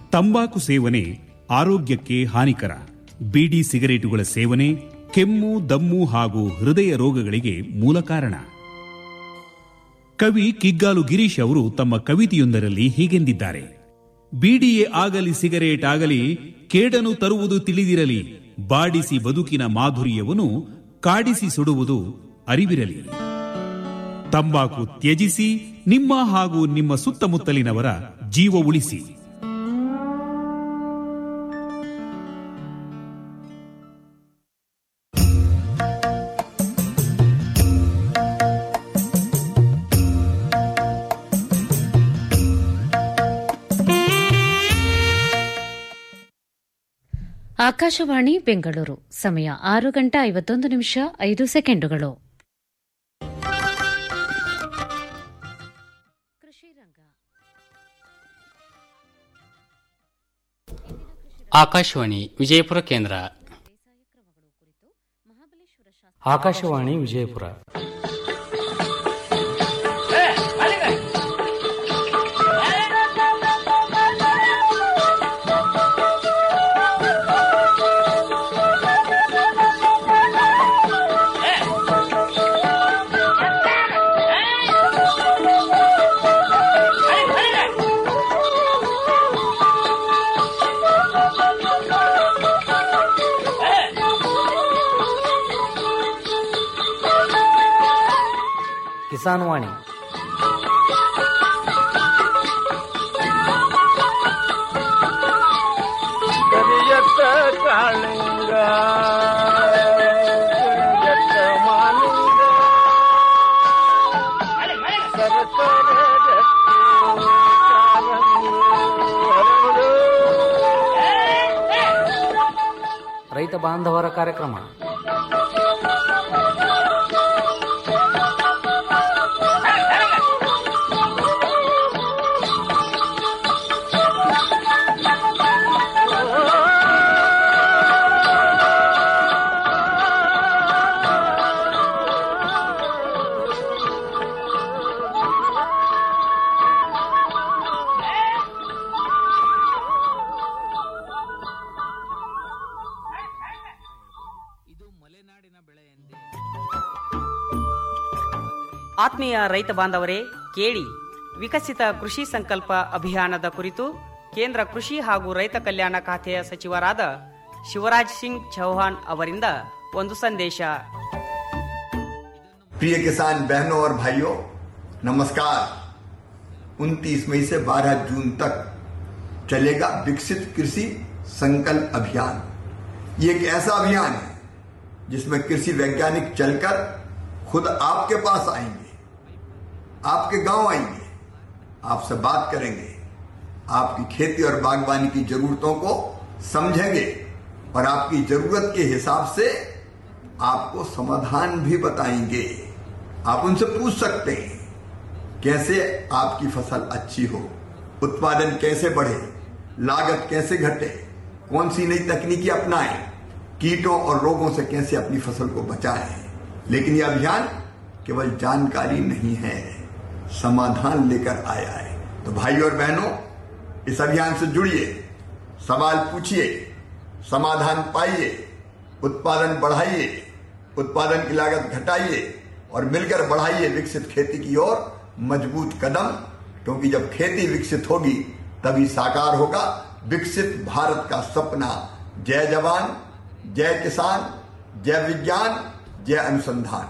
ತಂಬಾಕು ಸೇವನೆ ಆರೋಗ್ಯಕ್ಕೆ ಹಾನಿಕರ ಬೀಡಿ ಸಿಗರೇಟುಗಳ ಸೇವನೆ ಕೆಮ್ಮು ದಮ್ಮು ಹಾಗೂ ಹೃದಯ ರೋಗಗಳಿಗೆ ಮೂಲ ಕಾರಣ ಕವಿ ಕಿಗ್ಗಾಲು ಗಿರೀಶ್ ಅವರು ತಮ್ಮ ಕವಿತೆಯೊಂದರಲ್ಲಿ ಹೀಗೆಂದಿದ್ದಾರೆ ಬೀಡಿಯೇ ಆಗಲಿ ಸಿಗರೇಟ್ ಆಗಲಿ ಕೇಡನು ತರುವುದು ತಿಳಿದಿರಲಿ ಬಾಡಿಸಿ ಬದುಕಿನ ಮಾಧುರ್ಯವನ್ನು ಕಾಡಿಸಿ ಸುಡುವುದು ಅರಿವಿರಲಿ ತಂಬಾಕು ತ್ಯಜಿಸಿ ನಿಮ್ಮ ಹಾಗೂ ನಿಮ್ಮ ಸುತ್ತಮುತ್ತಲಿನವರ ಜೀವ ಉಳಿಸಿ ಆಕಾಶವಾಣಿ ಬೆಂಗಳೂರು ಸಮಯ ಆರು ಗಂಟೆ ಐವತ್ತೊಂದು ನಿಮಿಷ ಐದು ಸೆಕೆಂಡುಗಳು ಆಕಾಶವಾಣಿ ವಿಜಯಪುರ ಕೇಂದ್ರ ಆಕಾಶವಾಣಿ ವಿಜಯಪುರ ಕಿಸಾನ್ ವಾಣಿ ಕರಿಯತ್ತ ಕಾಳಿಂಗ ಕರಿಯತ್ತ ಮಾಲಿಂಗ ಸರಸರ ರಕ್ತಿ ಕಾರಂಗಿ ಹರಡು. ರೈತ ಬಾಂಧವರ ಕಾರ್ಯಕ್ರಮ ಆತ್ಮೀಯ ರೈತ ಬಾಂಧವರೇ ಕೇಳಿ ವಿಕಸಿತ ಕೃಷಿ ಸಂಕಲ್ಪ ಅಭಿಯಾನದ ಕುರಿತು ಕೇಂದ್ರ ಕೃಷಿ ಹಾಗೂ ರೈತ ಕಲ್ಯಾಣ ಖಾತೆಯ ಸಚಿವರಾದ ಶಿವರಾಜ್ ಸಿಂಗ್ ಚೌಹಾಣ್ ಅವರಿಂದ ಒಂದು ಸಂದೇಶ प्रिय किसान बहनों और भाइयों नमस्कार 29 मई से 12 जून तक चलेगा विकसित कृषि संकल्प अभियान ये एक ऐसा अभियान है जिसमें कृषि वैज्ञानिक चलकर खुद आपके पास आएंगे आपके गांव आएंगे आपसे बात करेंगे आपकी खेती और बागवानी की जरूरतों को समझेंगे और आपकी जरूरत के हिसाब से आपको समाधान भी बताएंगे आप उनसे पूछ सकते हैं कैसे आपकी फसल अच्छी हो उत्पादन कैसे बढ़े लागत कैसे घटे कौन सी नई तकनीकी अपनाएं कीटों और रोगों से कैसे अपनी फसल को बचाएं लेकिन यह अभियान केवल जानकारी नहीं है समाधान लेकर आया है तो भाई और बहनों इस अभियान से जुड़िए सवाल पूछिए समाधान पाइए उत्पादन बढ़ाइए उत्पादन की लागत घटाइए और मिलकर बढ़ाइए विकसित खेती की ओर मजबूत कदम क्योंकि जब खेती विकसित होगी तभी साकार होगा विकसित भारत का सपना जय जवान जय किसान जय विज्ञान जय अनुसंधान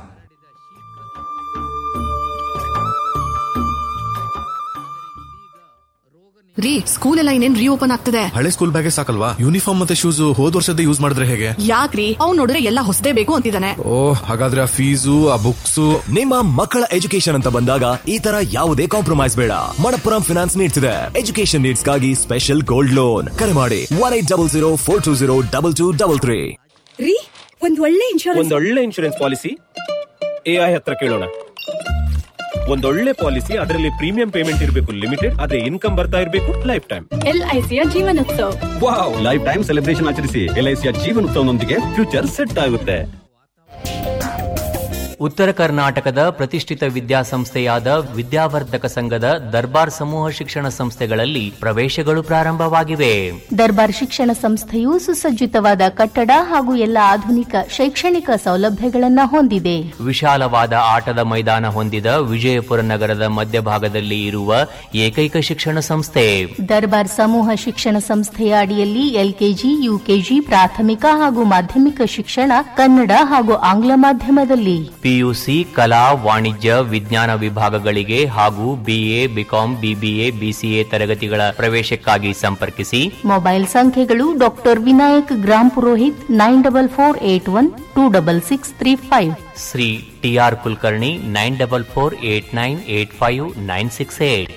ರೀ ಸ್ಕೂಲ್ ಎಲ್ಲ ಇನ್ನೇನ್ ರೀಓಪನ್ ಆಗ್ತದೆ ಹಳೆ ಸ್ಕೂಲ್ ಬ್ಯಾಗೆ ಸಾಕಲ್ವಾ ಯೂನಿಫಾರ್ಮ್ ಮತ್ತೆ ಶೂಸ್ ಹೋದ್ ವರ್ಷದ ಯೂಸ್ ಮಾಡಿದ್ರೆ ಹೇಗೆ ಯಾಕ್ರಿ ಅವ್ನ್ ನೋಡಿದ್ರೆ ಎಲ್ಲ ಹೊಸದೇ ಬೇಕು ಅಂತಿದ್ದಾನೆ ಓ ಹಾಗಾದ್ರೆ ಆ ಫೀಸು ಆ ಬುಕ್ಸ್ ನಿಮ್ಮ ಮಕ್ಕಳ ಎಜುಕೇಶನ್ ಅಂತ ಬಂದಾಗ ಈ ತರ ಯಾವುದೇ ಕಾಂಪ್ರಮೈಸ್ ಬೇಡ ಮಣಪ್ಪುರಂ ಫಿನಾನ್ಸ್ ನೀಡ್ಸ್ ಇದೆ ಎಜುಕೇಶನ್ ನೀಡ್ಸ್ ಗಾಗಿ ಸ್ಪೆಷಲ್ ಗೋಲ್ಡ್ ಲೋನ್ ಕರೆ ಮಾಡಿ one eight double zero four two zero double two double three ರೀ ಒಂದ್ ಒಳ್ಳೆ ಇನ್ಶೂರೆನ್ಸ್ ಒಂದೊಳ್ಳೆ ಇನ್ಶೂರೆನ್ಸ್ ಪಾಲಿಸಿ ಎಐ ಹತ್ರ ಕೇಳೋಣ ಒಂದೊಳ್ಳೆ ಪಾಲಿಸಿ ಅದರಲ್ಲಿ ಪ್ರೀಮಿಯಂ ಪೇಮೆಂಟ್ ಇರಬೇಕು ಲಿಮಿಟೆಡ್ ಆದ್ರೆ ಇನ್ಕಮ್ ಬರ್ತಾ ಇರಬೇಕು ಲೈಫ್ ಟೈಮ್ ಎಲ್ಐಸಿಯ Jeevanotsava wow life time celebration ಆಚರಿಸಿ ಎಲ್ಐಸಿಯ ಜೀವನ ಉತ್ಸವನೊಂದಿಗೆ ಫ್ಯೂಚರ್ ಸೆಟ್ ಆಗುತ್ತೆ ಉತ್ತರ ಕರ್ನಾಟಕದ ಪ್ರತಿಷ್ಠಿತ ವಿದ್ಯಾಸಂಸ್ಥೆಯಾದ ವಿದ್ಯಾವರ್ಧಕ ಸಂಘದ ದರ್ಬಾರ್ ಸಮೂಹ ಶಿಕ್ಷಣ ಸಂಸ್ಥೆಗಳಲ್ಲಿ ಪ್ರವೇಶಗಳು ಪ್ರಾರಂಭವಾಗಿವೆ ದರ್ಬಾರ್ ಶಿಕ್ಷಣ ಸಂಸ್ಥೆಯು ಸುಸಜ್ಜಿತವಾದ ಕಟ್ಟಡ ಹಾಗೂ ಎಲ್ಲ ಆಧುನಿಕ ಶೈಕ್ಷಣಿಕ ಸೌಲಭ್ಯಗಳನ್ನು ಹೊಂದಿದೆ ವಿಶಾಲವಾದ ಆಟದ ಮೈದಾನ ಹೊಂದಿದ ವಿಜಯಪುರ ನಗರದ ಮಧ್ಯಭಾಗದಲ್ಲಿ ಇರುವ ಏಕೈಕ ಶಿಕ್ಷಣ ಸಂಸ್ಥೆ ದರ್ಬಾರ್ ಸಮೂಹ ಶಿಕ್ಷಣ ಸಂಸ್ಥೆಯ ಅಡಿಯಲ್ಲಿ ಎಲ್ಕೆಜಿ ಯುಕೆಜಿ ಪ್ರಾಥಮಿಕ ಹಾಗೂ ಮಾಧ್ಯಮಿಕ ಶಿಕ್ಷಣ ಕನ್ನಡ ಹಾಗೂ ಆಂಗ್ಲ ಮಾಧ್ಯಮದಲ್ಲಿ ಪಿಯುಸಿ ಕಲಾ ವಾಣಿಜ್ಯ ವಿಜ್ಞಾನ ವಿಭಾಗಗಳಿಗೆ ಹಾಗೂ ಬಿಎ ಬಿಕಾಂ ಬಿಬಿಎ ಬಿಸಿಎ ತರಗತಿಗಳ ಪ್ರವೇಶಕ್ಕಾಗಿ ಸಂಪರ್ಕಿಸಿ ಮೊಬೈಲ್ ಸಂಖ್ಯೆಗಳು doctor Vinayak Gram Purohit nine double four eight one two double six three five Shri TR Kulkarni nine double four eight nine eight five nine six eight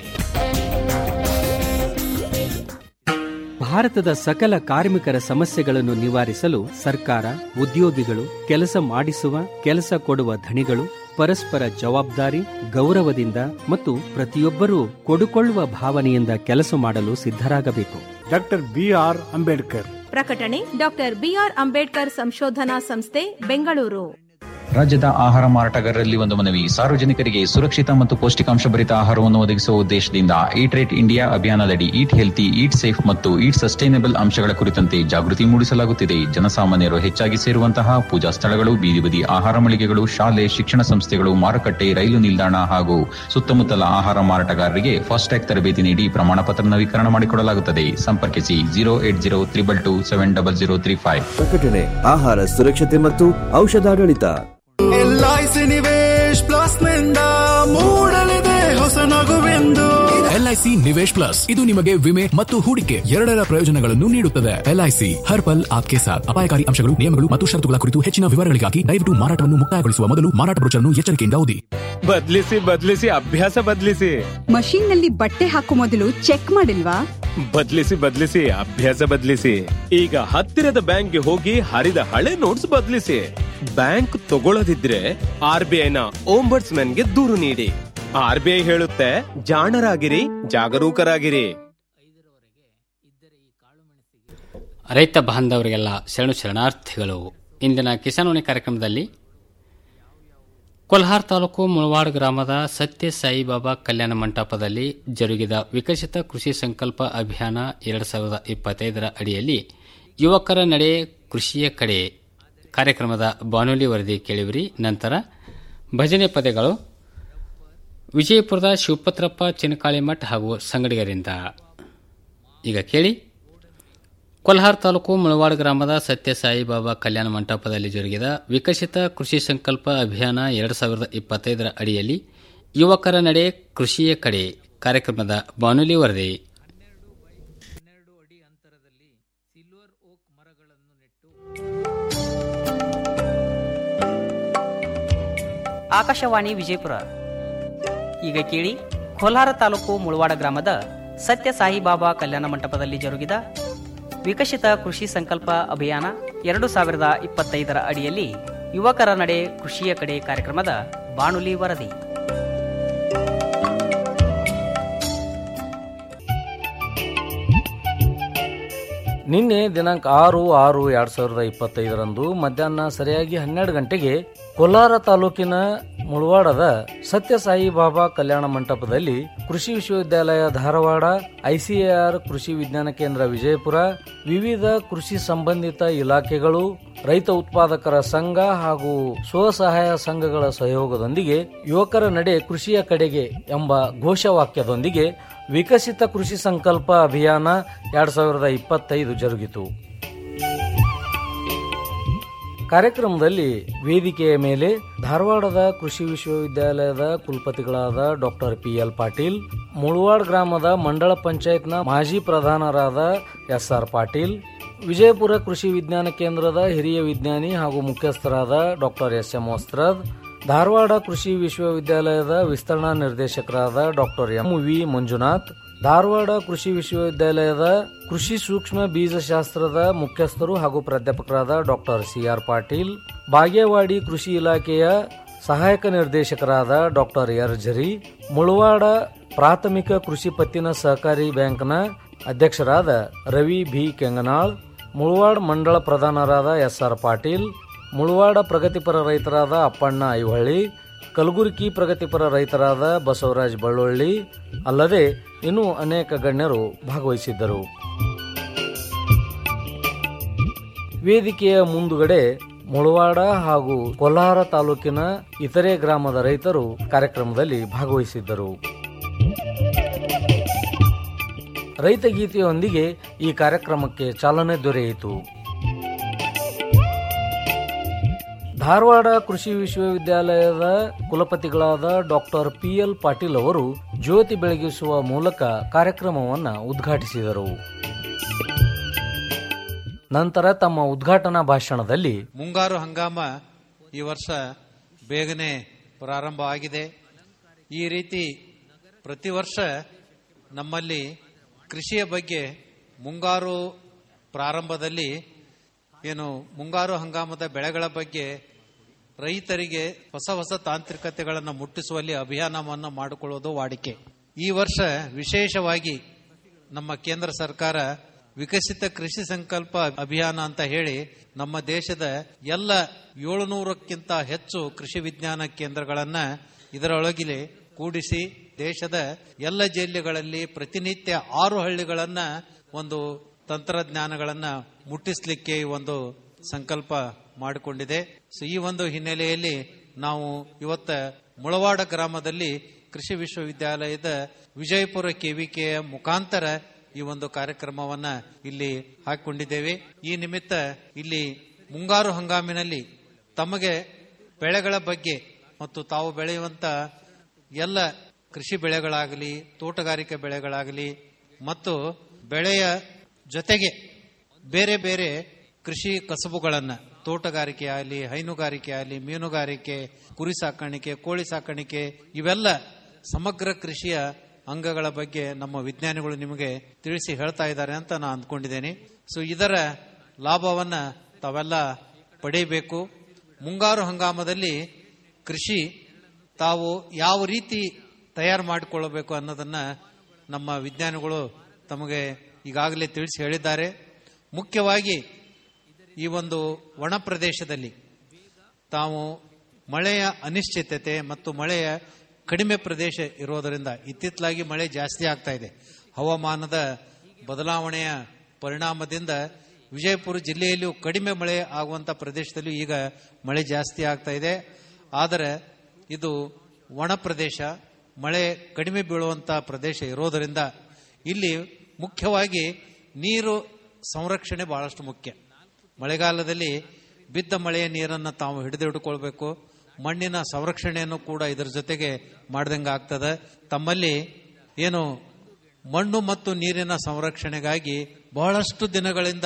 ಭಾರತದ ಸಕಲ ಕಾರ್ಮಿಕರ ಸಮಸ್ಯೆಗಳನ್ನು ನಿವಾರಿಸಲು ಸರ್ಕಾರ ಉದ್ಯೋಗಿಗಳು ಕೆಲಸ ಮಾಡಿಸುವ ಕೆಲಸ ಕೊಡುವ ಧಣಿಗಳು ಪರಸ್ಪರ ಜವಾಬ್ದಾರಿ ಗೌರವದಿಂದ ಮತ್ತು ಪ್ರತಿಯೊಬ್ಬರೂ ಕೊಡುಕೊಳ್ಳುವ ಭಾವನೆಯಿಂದ ಕೆಲಸ ಮಾಡಲು ಸಿದ್ಧರಾಗಬೇಕು ಡಾಕ್ಟರ್ ಬಿ ಆರ್ ಅಂಬೇಡ್ಕರ್ ಪ್ರಕಟಣೆ ಡಾಕ್ಟರ್ ಬಿಆರ್ ಅಂಬೇಡ್ಕರ್ ಸಂಶೋಧನಾ ಸಂಸ್ಥೆ ಬೆಂಗಳೂರು ರಾಜ್ಯದ ಆಹಾರ ಮಾರಾಟಗಾರರಲ್ಲಿ ಒಂದು ಮನವಿ ಸಾರ್ವಜನಿಕರಿಗೆ ಸುರಕ್ಷಿತ ಮತ್ತು ಪೌಷ್ಟಿಕಾಂಶ ಭರಿತ ಆಹಾರವನ್ನು ಒದಗಿಸುವ ಉದ್ದೇಶದಿಂದ ಈಟ್ ರೇಟ್ ಇಂಡಿಯಾ ಅಭಿಯಾನದಡಿ ಈಟ್ ಹೆಲ್ತಿ ಈಟ್ ಸೇಫ್ ಮತ್ತು ಈಟ್ ಸಸ್ಟೈನಬಲ್ ಅಂಶಗಳ ಕುರಿತಂತೆ ಜಾಗೃತಿ ಮೂಡಿಸಲಾಗುತ್ತಿದೆ ಜನಸಾಮಾನ್ಯರು ಹೆಚ್ಚಾಗಿ ಸೇರುವಂತಹ ಪೂಜಾ ಸ್ಥಳಗಳು ಬೀದಿ ಬದಿ ಆಹಾರ ಮಳಿಗೆಗಳು ಶಾಲೆ ಶಿಕ್ಷಣ ಸಂಸ್ಥೆಗಳು ಮಾರುಕಟ್ಟೆ ರೈಲು ನಿಲ್ದಾಣ ಹಾಗೂ ಸುತ್ತಮುತ್ತಲ ಆಹಾರ ಮಾರಾಟಗಾರರಿಗೆ ಫಾಸ್ಟ್ಯಾಗ್ ತರಬೇತಿ ನೀಡಿ ಪ್ರಮಾಣ ಪತ್ರ ನವೀಕರಣ ಮಾಡಿಕೊಡಲಾಗುತ್ತದೆ ಸಂಪರ್ಕಿಸಿ zero eight zero triple two seven double zero three five ಪ್ರಕಟಣೆ ಆಹಾರ ಸುರಕ್ಷತೆ ಮತ್ತು ಔಷಧಾಡಳಿತ ಎಲ್ಐಸಿ ನಿವೇಶ್ ಪ್ಲಸ್ ನಿಂದ ಮೂಡಲಿದೆ ಹೊಸ ನಗುವೆಂದು ಎಲ್ಐಸಿ ನಿವೇಶ್ ಪ್ಲಸ್ ಇದು ನಿಮಗೆ ವಿಮೆ ಮತ್ತು ಹೂಡಿಕೆ ಎರಡರ ಪ್ರಯೋಜನಗಳನ್ನು ನೀಡುತ್ತದೆ ಎಲ್ಐಸಿ ಹರ್ ಪಲ್ ಆಪ್ಕೆ ಸಾಥ್ ಅಪಾಯಕಾರಿ ಅಂಶಗಳು ನಿಯಮಗಳು ಮತ್ತು ಷರತ್ತುಗಳ ಕುರಿತು ಹೆಚ್ಚಿನ ವಿವರಗಳಿಗಾಗಿ ದಯವಿಟ್ಟು ಮಾರಾಟವನ್ನು ಮುಕ್ತಾಯಗೊಳಿಸುವ ಮೊದಲು ಮಾರಾಟ ಬ್ರೋಚರ್ನ್ನು ಎಚ್ಚರಿಕೆಯಿಂದ ಓದಿ ಬದ್ಲಿಸಿ ಬದ್ಲಿಸಿ ಅಭ್ಯಾಸ ಬದ್ಲಿಸಿ ಮಷೀನ್ ನಲ್ಲಿ ಬಟ್ಟೆ ಹಾಕೋ ಮೊದಲು ಚೆಕ್ ಮಾಡಿಲ್ವಾ ಬದ್ಲಿಸಿ ಬದ್ಲಿಸಿ ಅಭ್ಯಾಸ ಬದ್ಲಿಸಿ ಈಗ ಹತ್ತಿರದ ಬ್ಯಾಂಕ್ಗೆ ಹೋಗಿ ಹರಿದ ಹಳೆ ನೋಟ್ಸ್ ಬದ್ಲಿಸಿ ಬ್ಯಾಂಕ್ ತಗೊಳ್ಳದಿದ್ರೆ ಆರ್ ಬಿ ಐನ ಓಂಬರ್ಟ್ಸ್ ಗೆ ದೂರು ನೀಡಿ ಆರ್ ಬಿ ಐ ಹೇಳುತ್ತೆ ಜಾಣರಾಗಿರಿ ಜಾಗರೂಕರಾಗಿರಿ ರೈತ ಬಾಂಧವರಿಗೆಲ್ಲ ಶರಣು ಶರಣಾರ್ಥಿಗಳು ಇಂದಿನ ಕಿಸಾನ್ವಾಣಿ ಕಾರ್ಯಕ್ರಮದಲ್ಲಿ ಕೊಲ್ಹಾರ್ ತಾಲೂಕು ಮುಳವಾಡ್ ಗ್ರಾಮದ ಸತ್ಯ ಸಾಯಿಬಾಬಾ ಕಲ್ಯಾಣ ಮಂಟಪದಲ್ಲಿ ಜರುಗಿದ ವಿಕಸಿತ ಕೃಷಿ ಸಂಕಲ್ಪ ಅಭಿಯಾನ ಎರಡು ಸಾವಿರದ ಇಪ್ಪತ್ತೈದರ ಅಡಿಯಲ್ಲಿ ಯುವಕರ ನಡೆ ಕೃಷಿಯ ಕಡೆ ಕಾರ್ಯಕ್ರಮದ ಬಾನುಲಿ ವರದಿ ಕೇಳಿವಿರಿ ನಂತರ ಭಜನೆ ಪದಗಳು ವಿಜಯಪುರದ ಶಿವಪತ್ರಪ್ಪ ಚಿನಕಾಳಿಮಠ್ ಹಾಗೂ ಸಂಗಡಿಗರಿಂದ ಈಗ ಕೇಳಿ ಕೊಲ್ಹಾರ್ ತಾಲೂಕು ಮುಳವಾಡ್ ಗ್ರಾಮದ ಸತ್ಯ ಸಾಯಿಬಾಬಾ ಕಲ್ಯಾಣ ಮಂಟಪದಲ್ಲಿ ಜರುಗಿದ ವಿಕಸಿತ ಕೃಷಿ ಸಂಕಲ್ಪ ಅಭಿಯಾನ ಎರಡು ಸಾವಿರದ ಇಪ್ಪತ್ತೈದರ ಅಡಿಯಲ್ಲಿ ಯುವಕರ ನಡೆ ಕೃಷಿಯ ಕಡೆ ಕಾರ್ಯಕ್ರಮದ ಬಾನುಲಿ ವರದಿ ಆಕಾಶವಾಣಿ ವಿಜಯಪುರ ಈಗ ಕೇಳಿ ಕೋಲಾರ ತಾಲೂಕು ಮುಳವಾಡ ಗ್ರಾಮದ ಸತ್ಯ ಸಾಯಿಬಾಬಾ ಕಲ್ಯಾಣ ಮಂಟಪದಲ್ಲಿ ಜರುಗಿದ ವಿಕಸಿತ ಕೃಷಿ ಸಂಕಲ್ಪ ಅಭಿಯಾನ ಎರಡು ಸಾವಿರದ ಇಪ್ಪತ್ತೈದರ ಅಡಿಯಲ್ಲಿ ಯುವಕರ ನಡೆ ಕೃಷಿಯ ಕಡೆ ಕಾರ್ಯಕ್ರಮದ ಬಾನುಲಿ ವರದಿ ನಿನ್ನೆ ದಿನಾಂಕ ಆರು ಆರು ಎರಡ್ ಸಾವಿರದ ಇಪ್ಪತ್ತೈದರಂದು ಮಧ್ಯಾಹ್ನ ಸರಿಯಾಗಿ ಹನ್ನೆರಡು ಗಂಟೆಗೆ ಕೋಲಾರ ತಾಲೂಕಿನ ಮುಳವಾಡದ ಸತ್ಯ ಸಾಯಿಬಾಬಾ ಕಲ್ಯಾಣ ಮಂಟಪದಲ್ಲಿ ಕೃಷಿ ವಿಶ್ವವಿದ್ಯಾಲಯ ಧಾರವಾಡ ಐಸಿಎಆರ್ ಕೃಷಿ ವಿಜ್ಞಾನ ಕೇಂದ್ರ ವಿಜಯಪುರ ವಿವಿಧ ಕೃಷಿ ಸಂಬಂಧಿತ ಇಲಾಖೆಗಳು ರೈತ ಉತ್ಪಾದಕರ ಸಂಘ ಹಾಗೂ ಸ್ವಸಹಾಯ ಸಂಘಗಳ ಸಹಯೋಗದೊಂದಿಗೆ ಯುವಕರ ನಡೆ ಕೃಷಿಯ ಕಡೆಗೆ ಎಂಬ ಘೋಷವಾಕ್ಯದೊಂದಿಗೆ ವಿಕಸಿತ ಕೃಷಿ ಸಂಕಲ್ಪ ಅಭಿಯಾನ ಎರಡ್ ಸಾವಿರದ ಇಪ್ಪತ್ತೈದು ಜರುಗಿತು ಕಾರ್ಯಕ್ರಮದಲ್ಲಿ ವೇದಿಕೆಯ ಮೇಲೆ ಧಾರವಾಡದ ಕೃಷಿ ವಿಶ್ವವಿದ್ಯಾಲಯದ ಕುಲಪತಿಗಳಾದ doctor P L Patil Mulwad ಗ್ರಾಮದ ಮಂಡಳ ಪಂಚಾಯತ್ನ ಮಾಜಿ ಪ್ರಧಾನರಾದ ಎಸ್ ಆರ್ ಪಾಟೀಲ್ ವಿಜಯಪುರ ಕೃಷಿ ವಿಜ್ಞಾನ ಕೇಂದ್ರದ ಹಿರಿಯ ವಿಜ್ಞಾನಿ ಹಾಗೂ ಮುಖ್ಯಸ್ಥರಾದ doctor S M Vastrad Dharwad ಕೃಷಿ ವಿಶ್ವವಿದ್ಯಾಲಯದ ವಿಸ್ತರಣಾ ನಿರ್ದೇಶಕರಾದ doctor M V Manjunath Dharwad ಕೃಷಿ ವಿಶ್ವವಿದ್ಯಾಲಯದ ಕೃಷಿ ಸೂಕ್ಷ್ಮ ಬೀಜಶಾಸ್ತ್ರದ ಮುಖ್ಯಸ್ಥರು ಹಾಗೂ ಪ್ರಾಧ್ಯಾಪಕರಾದ ಡಾಕ್ಟರ್ ಸಿಆರ್ ಪಾಟೀಲ್ ಬಾಗೇವಾಡಿ ಕೃಷಿ ಇಲಾಖೆಯ ಸಹಾಯಕ ನಿರ್ದೇಶಕರಾದ ಡಾಕ್ಟರ್ ಎರ್ ಝರಿ ಮುಳವಾಡ ಪ್ರಾಥಮಿಕ ಕೃಷಿ ಪತ್ತಿನ ಸಹಕಾರಿ ಬ್ಯಾಂಕ್ನ ಅಧ್ಯಕ್ಷರಾದ ರವಿ ಬಿ ಕೆಂಗನಾಳ್ ಮುಳವಾಡ್ ಮಂಡಳ ಪ್ರಧಾನರಾದ ಎಸ್ ಆರ್ ಪಾಟೀಲ್ ಮುಳವಾಡ ಪ್ರಗತಿಪರ ರೈತರಾದ ಅಪ್ಪಣ್ಣ ಐವಳ್ಳಿ ಕಲಬುರಗಿ ಪ್ರಗತಿಪರ ರೈತರಾದ ಬಸವರಾಜ್ ಬಳ್ಳೊಳ್ಳಿ ಅಲ್ಲದೆ ಇನ್ನೂ ಅನೇಕ ಗಣ್ಯರು ಭಾಗವಹಿಸಿದ್ದರು ವೇದಿಕೆಯ ಮುಂದುಗಡೆ ಮುಳವಾಡ ಹಾಗೂ ಕೊಲ್ಹಾರ ತಾಲೂಕಿನ ಇತರೆ ಗ್ರಾಮದ ರೈತರು ಕಾರ್ಯಕ್ರಮದಲ್ಲಿ ಭಾಗವಹಿಸಿದ್ದರು ರೈತ ಗೀತೆಯೊಂದಿಗೆ ಈ ಕಾರ್ಯಕ್ರಮಕ್ಕೆ ಚಾಲನೆ ದೊರೆಯಿತು ಧಾರವಾಡ ಕೃಷಿ ವಿಶ್ವವಿದ್ಯಾಲಯದ ಕುಲಪತಿಗಳಾದ ಡಾಕ್ಟರ್ ಪಿಎಲ್ ಪಾಟೀಲ್ ಅವರು ಜ್ಯೋತಿ ಬೆಳಗಿಸುವ ಮೂಲಕ ಕಾರ್ಯಕ್ರಮವನ್ನು ಉದ್ಘಾಟಿಸಿದರು ನಂತರ ತಮ್ಮ ಉದ್ಘಾಟನಾ ಭಾಷಣದಲ್ಲಿ ಮುಂಗಾರು ಹಂಗಾಮ ಈ ವರ್ಷ ಬೇಗನೆ ಪ್ರಾರಂಭ ಆಗಿದೆ ಈ ರೀತಿ ಪ್ರತಿ ವರ್ಷ ನಮ್ಮಲ್ಲಿ ಕೃಷಿಯ ಬಗ್ಗೆ ಮುಂಗಾರು ಪ್ರಾರಂಭದಲ್ಲಿ ಏನು ಮುಂಗಾರು ಹಂಗಾಮದ ಬೆಳೆಗಳ ಬಗ್ಗೆ ರೈತರಿಗೆ ಹೊಸ ಹೊಸ ತಾಂತ್ರಿಕತೆಗಳನ್ನು ಮುಟ್ಟಿಸುವಲ್ಲಿ ಅಭಿಯಾನವನ್ನು ಮಾಡಿಕೊಳ್ಳುವುದು ವಾಡಿಕೆ ಈ ವರ್ಷ ವಿಶೇಷವಾಗಿ ನಮ್ಮ ಕೇಂದ್ರ ಸರ್ಕಾರ ವಿಕಸಿತ ಕೃಷಿ ಸಂಕಲ್ಪ ಅಭಿಯಾನ ಅಂತ ಹೇಳಿ ನಮ್ಮ ದೇಶದ ಎಲ್ಲ ಏಳುನೂರಕ್ಕಿಂತ ಹೆಚ್ಚು ಕೃಷಿ ವಿಜ್ಞಾನ ಕೇಂದ್ರಗಳನ್ನ ಇದರೊಳಗಿಲೆ ಕೂಡಿಸಿ ದೇಶದ ಎಲ್ಲ ಜಿಲ್ಲೆಗಳಲ್ಲಿ ಪ್ರತಿನಿತ್ಯ ಆರು ಹಳ್ಳಿಗಳನ್ನ ಒಂದು ತಂತ್ರಜ್ಞಾನಗಳನ್ನ ಮುಟ್ಟಿಸ್ಲಿಕ್ಕೆ ಈ ಒಂದು ಸಂಕಲ್ಪ ಮಾಡಿಕೊಂಡಿದೆ ಸೊ ಈ ಒಂದು ಹಿನ್ನೆಲೆಯಲ್ಲಿ ನಾವು ಇವತ್ತ ಮುಳವಾಡ ಗ್ರಾಮದಲ್ಲಿ ಕೃಷಿ ವಿಶ್ವವಿದ್ಯಾಲಯದ ವಿಜಯಪುರ ಕೆವಿಕೆಯ ಮುಖಾಂತರ ಈ ಒಂದು ಕಾರ್ಯಕ್ರಮವನ್ನ ಇಲ್ಲಿ ಹಾಕಿಕೊಂಡಿದ್ದೇವೆ ಈ ನಿಮಿತ್ತ ಇಲ್ಲಿ ಮುಂಗಾರು ಹಂಗಾಮಿನಲ್ಲಿ ತಮಗೆ ಬೆಳೆಗಳ ಬಗ್ಗೆ ಮತ್ತು ತಾವು ಬೆಳೆಯುವಂತ ಎಲ್ಲ ಕೃಷಿ ಬೆಳೆಗಳಾಗಲಿ ತೋಟಗಾರಿಕೆ ಬೆಳೆಗಳಾಗಲಿ ಮತ್ತು ಬೆಳೆಯ ಜೊತೆಗೆ ಬೇರೆ ಬೇರೆ ಕೃಷಿ ಕಸಬುಗಳನ್ನ ತೋಟಗಾರಿಕೆ ಆಗಲಿ ಹೈನುಗಾರಿಕೆ ಆಗಲಿ ಮೀನುಗಾರಿಕೆ ಕುರಿ ಸಾಕಾಣಿಕೆ ಕೋಳಿ ಸಾಕಾಣಿಕೆ ಇವೆಲ್ಲ ಸಮಗ್ರ ಕೃಷಿಯ ಅಂಗಗಳ ಬಗ್ಗೆ ನಮ್ಮ ವಿಜ್ಞಾನಿಗಳು ನಿಮಗೆ ತಿಳಿಸಿ ಹೇಳ್ತಾ ಇದ್ದಾರೆ ಅಂತ ನಾನು ಅಂದ್ಕೊಂಡಿದ್ದೇನೆ ಸೊ ಇದರ ಲಾಭವನ್ನ ತಾವೆಲ್ಲ ಪಡೆಯಬೇಕು ಮುಂಗಾರು ಹಂಗಾಮದಲ್ಲಿ ಕೃಷಿ ತಾವು ಯಾವ ರೀತಿ ತಯಾರು ಮಾಡಿಕೊಳ್ಳಬೇಕು ಅನ್ನೋದನ್ನ ನಮ್ಮ ವಿಜ್ಞಾನಿಗಳು ತಮಗೆ ಈಗಾಗಲೇ ತಿಳಿಸಿ ಹೇಳಿದ್ದಾರೆ ಮುಖ್ಯವಾಗಿ ಈ ಒಂದು ಒಣ ಪ್ರದೇಶದಲ್ಲಿ ತಾವು ಮಳೆಯ ಅನಿಶ್ಚಿತತೆ ಮತ್ತು ಮಳೆಯ ಕಡಿಮೆ ಪ್ರದೇಶ ಇರೋದರಿಂದ ಇತ್ತಿತ್ತಲಾಗಿ ಮಳೆ ಜಾಸ್ತಿ ಆಗ್ತಾ ಇದೆ ಹವಾಮಾನದ ಬದಲಾವಣೆಯ ಪರಿಣಾಮದಿಂದ ವಿಜಯಪುರ ಜಿಲ್ಲೆಯಲ್ಲಿಯೂ ಕಡಿಮೆ ಮಳೆ ಆಗುವಂತ ಪ್ರದೇಶದಲ್ಲೂ ಈಗ ಮಳೆ ಜಾಸ್ತಿ ಆಗ್ತಾ ಇದೆ ಆದರೆ ಇದು ಒಣ ಪ್ರದೇಶ ಮಳೆ ಕಡಿಮೆ ಬೀಳುವಂತ ಪ್ರದೇಶ ಇರೋದರಿಂದ ಇಲ್ಲಿ ಮುಖ್ಯವಾಗಿ ನೀರು ಸಂರಕ್ಷಣೆ ಬಹಳಷ್ಟು ಮುಖ್ಯ ಮಳೆಗಾಲದಲ್ಲಿ ಬಿದ್ದ ಮಳೆಯ ನೀರನ್ನು ತಾವು ಹಿಡಿದಿಟ್ಟುಕೊಳ್ಬೇಕು ಮಣ್ಣಿನ ಸಂರಕ್ಷಣೆಯನ್ನು ಕೂಡ ಇದರ ಜೊತೆಗೆ ಮಾಡ್ದಂಗೆ ಆಗ್ತದೆ ತಮ್ಮಲ್ಲಿ ಏನು ಮಣ್ಣು ಮತ್ತು ನೀರಿನ ಸಂರಕ್ಷಣೆಗಾಗಿ ಬಹಳಷ್ಟು ದಿನಗಳಿಂದ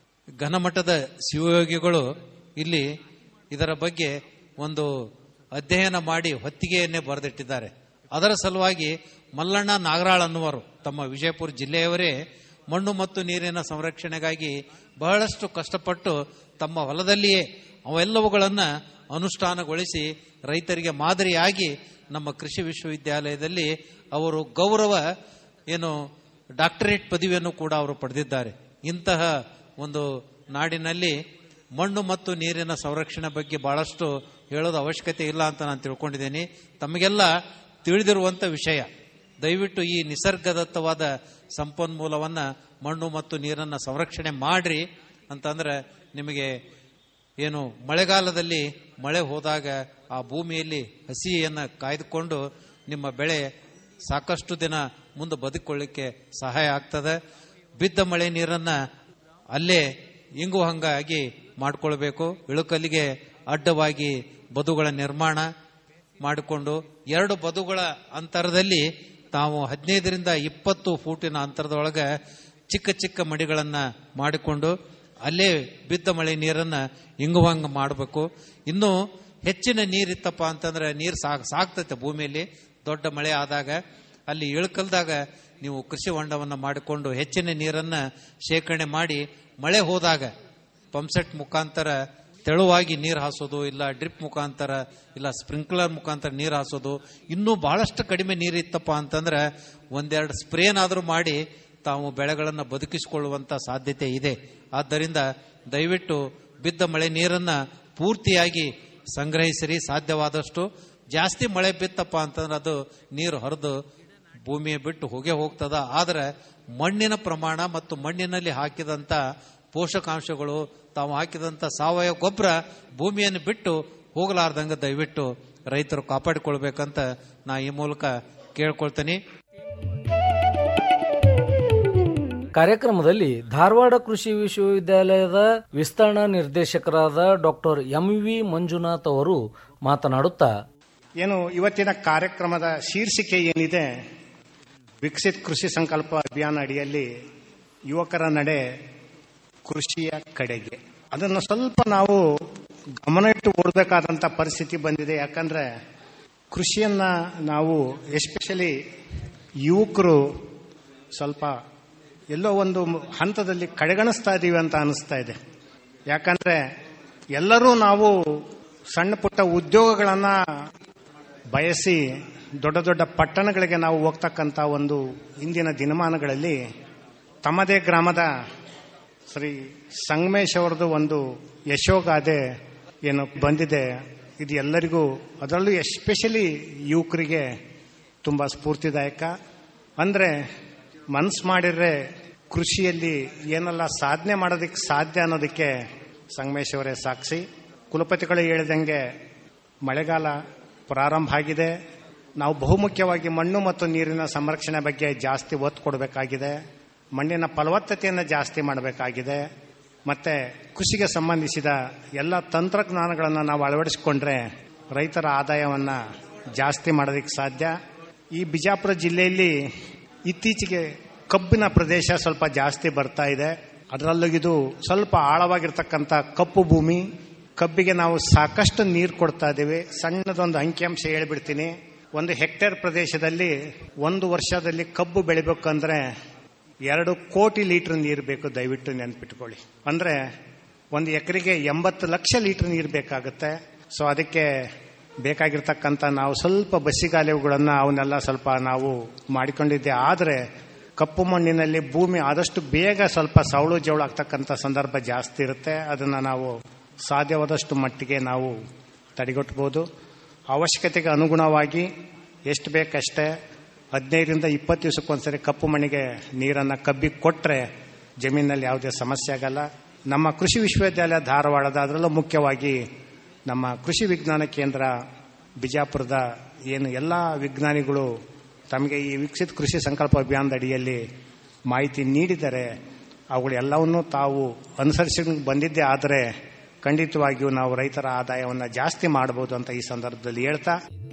ಘನಮಟ್ಟದ ಶಿವಯೋಗಿಗಳು ಇಲ್ಲಿ ಇದರ ಬಗ್ಗೆ ಒಂದು ಅಧ್ಯಯನ ಮಾಡಿ ಹೊತ್ತಿಗೆಯನ್ನೇ ಬರೆದಿಟ್ಟಿದ್ದಾರೆ ಅದರ ಸಲುವಾಗಿ ಮಲ್ಲಣ್ಣ ನಾಗರಾಳ್ ಅನ್ನುವರು ತಮ್ಮ ವಿಜಯಪುರ ಜಿಲ್ಲೆಯವರೇ ಮಣ್ಣು ಮತ್ತು ನೀರಿನ ಸಂರಕ್ಷಣೆಗಾಗಿ ಬಹಳಷ್ಟು ಕಷ್ಟಪಟ್ಟು ತಮ್ಮ ಹೊಲದಲ್ಲಿಯೇ ಅವೆಲ್ಲವುಗಳನ್ನ ಅನುಷ್ಠಾನಗೊಳಿಸಿ ರೈತರಿಗೆ ಮಾದರಿಯಾಗಿ ನಮ್ಮ ಕೃಷಿ ವಿಶ್ವವಿದ್ಯಾಲಯದಲ್ಲಿ ಅವರು ಗೌರವ ಏನು ಡಾಕ್ಟರೇಟ್ ಪದವಿಯನ್ನು ಕೂಡ ಅವರು ಪಡೆದಿದ್ದಾರೆ ಇಂತಹ ಒಂದು ನಾಡಿನಲ್ಲಿ ಮಣ್ಣು ಮತ್ತು ನೀರಿನ ಸಂರಕ್ಷಣೆ ಬಗ್ಗೆ ಬಹಳಷ್ಟು ಹೇಳೋದು ಅವಶ್ಯಕತೆ ಇಲ್ಲ ಅಂತ ನಾನು ತಿಳ್ಕೊಂಡಿದ್ದೀನಿ ತಮಗೆಲ್ಲ ತಿಳಿದಿರುವಂತ ವಿಷಯ ದಯವಿಟ್ಟು ಈ ನಿಸರ್ಗದತ್ತವಾದ ಸಂಪನ್ಮೂಲವನ್ನ ಮಣ್ಣು ಮತ್ತು ನೀರನ್ನ ಸಂರಕ್ಷಣೆ ಮಾಡ್ರಿ ಅಂತಂದ್ರೆ ನಿಮಗೆ ಏನು ಮಳೆಗಾಲದಲ್ಲಿ ಮಳೆ ಹೋದಾಗ ಆ ಭೂಮಿಯಲ್ಲಿ ಹಸಿಯನ್ನ ಕಾಯ್ದುಕೊಂಡು ನಿಮ್ಮ ಬೆಳೆ ಸಾಕಷ್ಟು ದಿನ ಮುಂದೆ ಬದುಕೊಳ್ಳಿಕ್ಕೆ ಸಹಾಯ ಆಗ್ತದೆ ಬಿದ್ದ ಮಳೆ ನೀರನ್ನ ಅಲ್ಲೇ ಇಂಗು ಹಂಗಾಗಿ ಮಾಡಿಕೊಳ್ಬೇಕು ಇಳುಕಲ್ಲಿಗೆ ಅಡ್ಡವಾಗಿ ಬದುಗಳ ನಿರ್ಮಾಣ ಮಾಡಿಕೊಂಡು ಎರಡು ಬದುಗಳ ಅಂತರದಲ್ಲಿ ತಾವು ಹದಿನೈದರಿಂದ ಇಪ್ಪತ್ತು ಫೂಟಿನ ಅಂತರದೊಳಗೆ ಚಿಕ್ಕ ಚಿಕ್ಕ ಮಡಿಗಳನ್ನ ಮಾಡಿಕೊಂಡು ಅಲ್ಲೇ ಬಿದ್ದ ಮಳೆ ನೀರನ್ನ ಇಂಗುವಂಗ ಮಾಡಬೇಕು ಇನ್ನು ಹೆಚ್ಚಿನ ನೀರಿತ್ತಪ್ಪ ಅಂತಂದ್ರೆ ನೀರು ಸಾಕ್ ಸಾಕ್ತೈತೆ ಭೂಮಿಯಲ್ಲಿ ದೊಡ್ಡ ಮಳೆ ಆದಾಗ ಅಲ್ಲಿ ಇಳ್ಕಲ್ದಾಗ ನೀವು ಕೃಷಿ ಹೊಂಡವನ್ನು ಮಾಡಿಕೊಂಡು ಹೆಚ್ಚಿನ ನೀರನ್ನ ಶೇಖರಣೆ ಮಾಡಿ ಮಳೆ ಹೋದಾಗ ಪಂಪ್ಸೆಟ್ ಮುಖಾಂತರ ತೆಳುವಾಗಿ ನೀರು ಹಾಸೋದು ಇಲ್ಲ ಡ್ರಿಪ್ ಮುಖಾಂತರ ಇಲ್ಲ ಸ್ಪ್ರಿಂಕ್ಲರ್ ಮುಖಾಂತರ ನೀರು ಹಾಸೋದು ಇನ್ನೂ ಬಹಳಷ್ಟು ಕಡಿಮೆ ನೀರು ಇತ್ತಪ್ಪ ಅಂತಂದ್ರೆ ಒಂದೆರಡು ಸ್ಪ್ರೇನಾದರೂ ಮಾಡಿ ತಾವು ಬೆಳೆಗಳನ್ನು ಬದುಕಿಸಿಕೊಳ್ಳುವಂತ ಸಾಧ್ಯತೆ ಇದೆ ಆದ್ದರಿಂದ ದಯವಿಟ್ಟು ಬಿದ್ದ ಮಳೆ ನೀರನ್ನ ಪೂರ್ತಿಯಾಗಿ ಸಂಗ್ರಹಿಸಿರಿ ಸಾಧ್ಯವಾದಷ್ಟು ಜಾಸ್ತಿ ಮಳೆ ಬಿತ್ತಪ್ಪ ಅಂತಂದ್ರೆ ಅದು ನೀರು ಹರಿದು ಭೂಮಿಯ ಬಿಟ್ಟು ಹೋಗೇ ಹೋಗ್ತದ ಆದರೆ ಮಣ್ಣಿನ ಪ್ರಮಾಣ ಮತ್ತು ಮಣ್ಣಿನಲ್ಲಿ ಹಾಕಿದಂತ ಪೋಷಕಾಂಶಗಳು ತಾವು ಹಾಕಿದಂತ ಸಾವಯವ ಗೊಬ್ಬರ ಭೂಮಿಯನ್ನು ಬಿಟ್ಟು ಹೋಗಲಾರ್ದಂಗ ದಯವಿಟ್ಟು ರೈತರು ಕಾಪಾಡಿಕೊಳ್ಬೇಕಂತ ನಾ ಈ ಮೂಲಕ ಕೇಳ್ಕೊಳ್ತೀನಿ ಕಾರ್ಯಕ್ರಮದಲ್ಲಿ ಧಾರವಾಡ ಕೃಷಿ ವಿಶ್ವವಿದ್ಯಾಲಯದ ವಿಸ್ತರಣಾ ನಿರ್ದೇಶಕರಾದ ಡಾಕ್ಟರ್ ಎಂ ವಿ ಮಂಜುನಾಥ್ ಅವರು ಮಾತನಾಡುತ್ತಾ ಏನು ಇವತ್ತಿನ ಕಾರ್ಯಕ್ರಮದ ಶೀರ್ಷಿಕೆ ಏನಿದೆ ವಿಕಸಿತ್ ಕೃಷಿ ಸಂಕಲ್ಪ ಅಭಿಯಾನ ಅಡಿಯಲ್ಲಿ ಯುವಕರ ನಡೆ ಕೃಷಿಯ ಕಡೆಗೆ ಅದನ್ನು ಸ್ವಲ್ಪ ನಾವು ಗಮನ ಇಟ್ಟು ಓಡಬೇಕಾದಂಥ ಪರಿಸ್ಥಿತಿ ಬಂದಿದೆ ಯಾಕಂದ್ರೆ ಕೃಷಿಯನ್ನ ನಾವು ಎಸ್ಪೆಷಲಿ ಯುವಕರು ಸ್ವಲ್ಪ ಎಲ್ಲೋ ಒಂದು ಹಂತದಲ್ಲಿ ಕಡೆಗಣಿಸ್ತಾ ಇದ್ದೀವಿ ಅಂತ ಅನಿಸ್ತಾ ಇದೆ ಯಾಕಂದ್ರೆ ಎಲ್ಲರೂ ನಾವು ಸಣ್ಣ ಪುಟ್ಟ ಉದ್ಯೋಗಗಳನ್ನ ಬಯಸಿ ದೊಡ್ಡ ದೊಡ್ಡ ಪಟ್ಟಣಗಳಿಗೆ ನಾವು ಹೋಗ್ತಕ್ಕಂಥ ಒಂದು ಇಂದಿನ ದಿನಮಾನಗಳಲ್ಲಿ ತಮ್ಮದೇ ಗ್ರಾಮದ ಶ್ರೀ ಸಂಗಮೇಶ್ ಅವರದು ಒಂದು ಯಶೋಗಾದೆ ಏನು ಬಂದಿದೆ ಇದು ಎಲ್ಲರಿಗೂ ಅದರಲ್ಲೂ ಎಸ್ಪೆಷಲಿ ಯುವಕರಿಗೆ ತುಂಬ ಸ್ಫೂರ್ತಿದಾಯಕ ಅಂದರೆ ಮನಸ್ಸು ಮಾಡಿದ್ರೆ ಕೃಷಿಯಲ್ಲಿ ಏನೆಲ್ಲ ಸಾಧನೆ ಮಾಡೋದಕ್ಕೆ ಸಾಧ್ಯ ಅನ್ನೋದಕ್ಕೆ ಸಂಗಮೇಶ್ ಅವರೇ ಸಾಕ್ಷಿ ಕುಲಪತಿಗಳು ಹೇಳಿದಂಗೆ ಮಳೆಗಾಲ ಪ್ರಾರಂಭ ಆಗಿದೆ ನಾವು ಬಹುಮುಖ್ಯವಾಗಿ ಮಣ್ಣು ಮತ್ತು ನೀರಿನ ಸಂರಕ್ಷಣೆ ಬಗ್ಗೆ ಜಾಸ್ತಿ ಒತ್ತು ಕೊಡಬೇಕಾಗಿದೆ ಮಣ್ಣಿನ ಫಲವತ್ತತೆಯನ್ನು ಜಾಸ್ತಿ ಮಾಡಬೇಕಾಗಿದೆ ಮತ್ತೆ ಕೃಷಿಗೆ ಸಂಬಂಧಿಸಿದ ಎಲ್ಲ ತಂತ್ರಜ್ಞಾನಗಳನ್ನು ನಾವು ಅಳವಡಿಸಿಕೊಂಡ್ರೆ ರೈತರ ಆದಾಯವನ್ನು ಜಾಸ್ತಿ ಮಾಡೋದಕ್ಕೆ ಸಾಧ್ಯ ಈ ಬಿಜಾಪುರ ಜಿಲ್ಲೆಯಲ್ಲಿ ಇತ್ತೀಚೆಗೆ ಕಬ್ಬಿನ ಪ್ರದೇಶ ಸ್ವಲ್ಪ ಜಾಸ್ತಿ ಬರ್ತಾ ಇದೆ ಅದರಲ್ಲೂ ಇದು ಸ್ವಲ್ಪ ಆಳವಾಗಿರ್ತಕ್ಕಂಥ ಕಪ್ಪು ಭೂಮಿ ಕಬ್ಬಿಗೆ ನಾವು ಸಾಕಷ್ಟು ನೀರು ಕೊಡ್ತಾ ಇದ್ದೀವಿ ಸಣ್ಣದೊಂದು ಅಂಕಿಅಂಶ ಹೇಳ್ಬಿಡ್ತೀನಿ ಒಂದು ಹೆಕ್ಟೇರ್ ಪ್ರದೇಶದಲ್ಲಿ ಒಂದು ವರ್ಷದಲ್ಲಿ ಕಬ್ಬು ಬೆಳಿಬೇಕಂದ್ರೆ ಎರಡು ಕೋಟಿ ಲೀಟರ್ ನೀರು ಬೇಕು ದಯವಿಟ್ಟು ನೆನ್ಪಿಟ್ಕೊಳ್ಳಿ ಅಂದ್ರೆ ಒಂದು ಎಕರೆಗೆ ಎಂಬತ್ತು ಲಕ್ಷ ಲೀಟರ್ ನೀರು ಬೇಕಾಗುತ್ತೆ ಸೊ ಅದಕ್ಕೆ ಬೇಕಾಗಿರ್ತಕ್ಕಂಥ ನಾವು ಸ್ವಲ್ಪ ಬಸಿಗಾಲೆಗಳನ್ನು ಅವನ್ನೆಲ್ಲ ಸ್ವಲ್ಪ ನಾವು ಮಾಡಿಕೊಂಡಿದ್ದೆ ಆದರೆ ಕಪ್ಪು ಮಣ್ಣಿನಲ್ಲಿ ಭೂಮಿ ಆದಷ್ಟು ಬೇಗ ಸ್ವಲ್ಪ ಸವಳು ಜವಳು ಆಗ್ತಕ್ಕಂಥ ಸಂದರ್ಭ ಜಾಸ್ತಿ ಇರುತ್ತೆ ಅದನ್ನು ನಾವು ಸಾಧ್ಯವಾದಷ್ಟು ಮಟ್ಟಿಗೆ ನಾವು ತಡೆಗಟ್ಟಬಹುದು ಅವಶ್ಯಕತೆಗೆ ಅನುಗುಣವಾಗಿ ಎಷ್ಟು ಬೇಕಷ್ಟೇ ಹದಿನೈದರಿಂದ ಇಪ್ಪತ್ತು ದಿವಸಕ್ಕೊಂದ್ಸರಿ ಕಪ್ಪು ಮಣ್ಣಿಗೆ ನೀರನ್ನು ಕಬ್ಬಿಗೆ ಕೊಟ್ಟರೆ ಜಮೀನಲ್ಲಿ ಯಾವುದೇ ಸಮಸ್ಯೆ ಆಗಲ್ಲ ನಮ್ಮ ಕೃಷಿ ವಿಶ್ವವಿದ್ಯಾಲಯ ಧಾರವಾಡದ ಅದರಲ್ಲೂ ಮುಖ್ಯವಾಗಿ ನಮ್ಮ ಕೃಷಿ ವಿಜ್ಞಾನ ಕೇಂದ್ರ ಬಿಜಾಪುರದ ಏನು ಎಲ್ಲ ವಿಜ್ಞಾನಿಗಳು ತಮಗೆ ಈ ವಿಕಸಿತ ಕೃಷಿ ಸಂಕಲ್ಪ ಅಭಿಯಾನದ ಅಡಿಯಲ್ಲಿ ಮಾಹಿತಿ ನೀಡಿದರೆ ಅವುಗಳೆಲ್ಲವನ್ನೂ ತಾವು ಅನುಸರಿಸಿಕೊಂಡು ಬಂದಿದ್ದೇ ಆದರೆ ಖಂಡಿತವಾಗಿಯೂ ನಾವು ರೈತರ ಆದಾಯವನ್ನು ಜಾಸ್ತಿ ಮಾಡಬಹುದು ಅಂತ ಈ ಸಂದರ್ಭದಲ್ಲಿ ಹೇಳ್ತಾ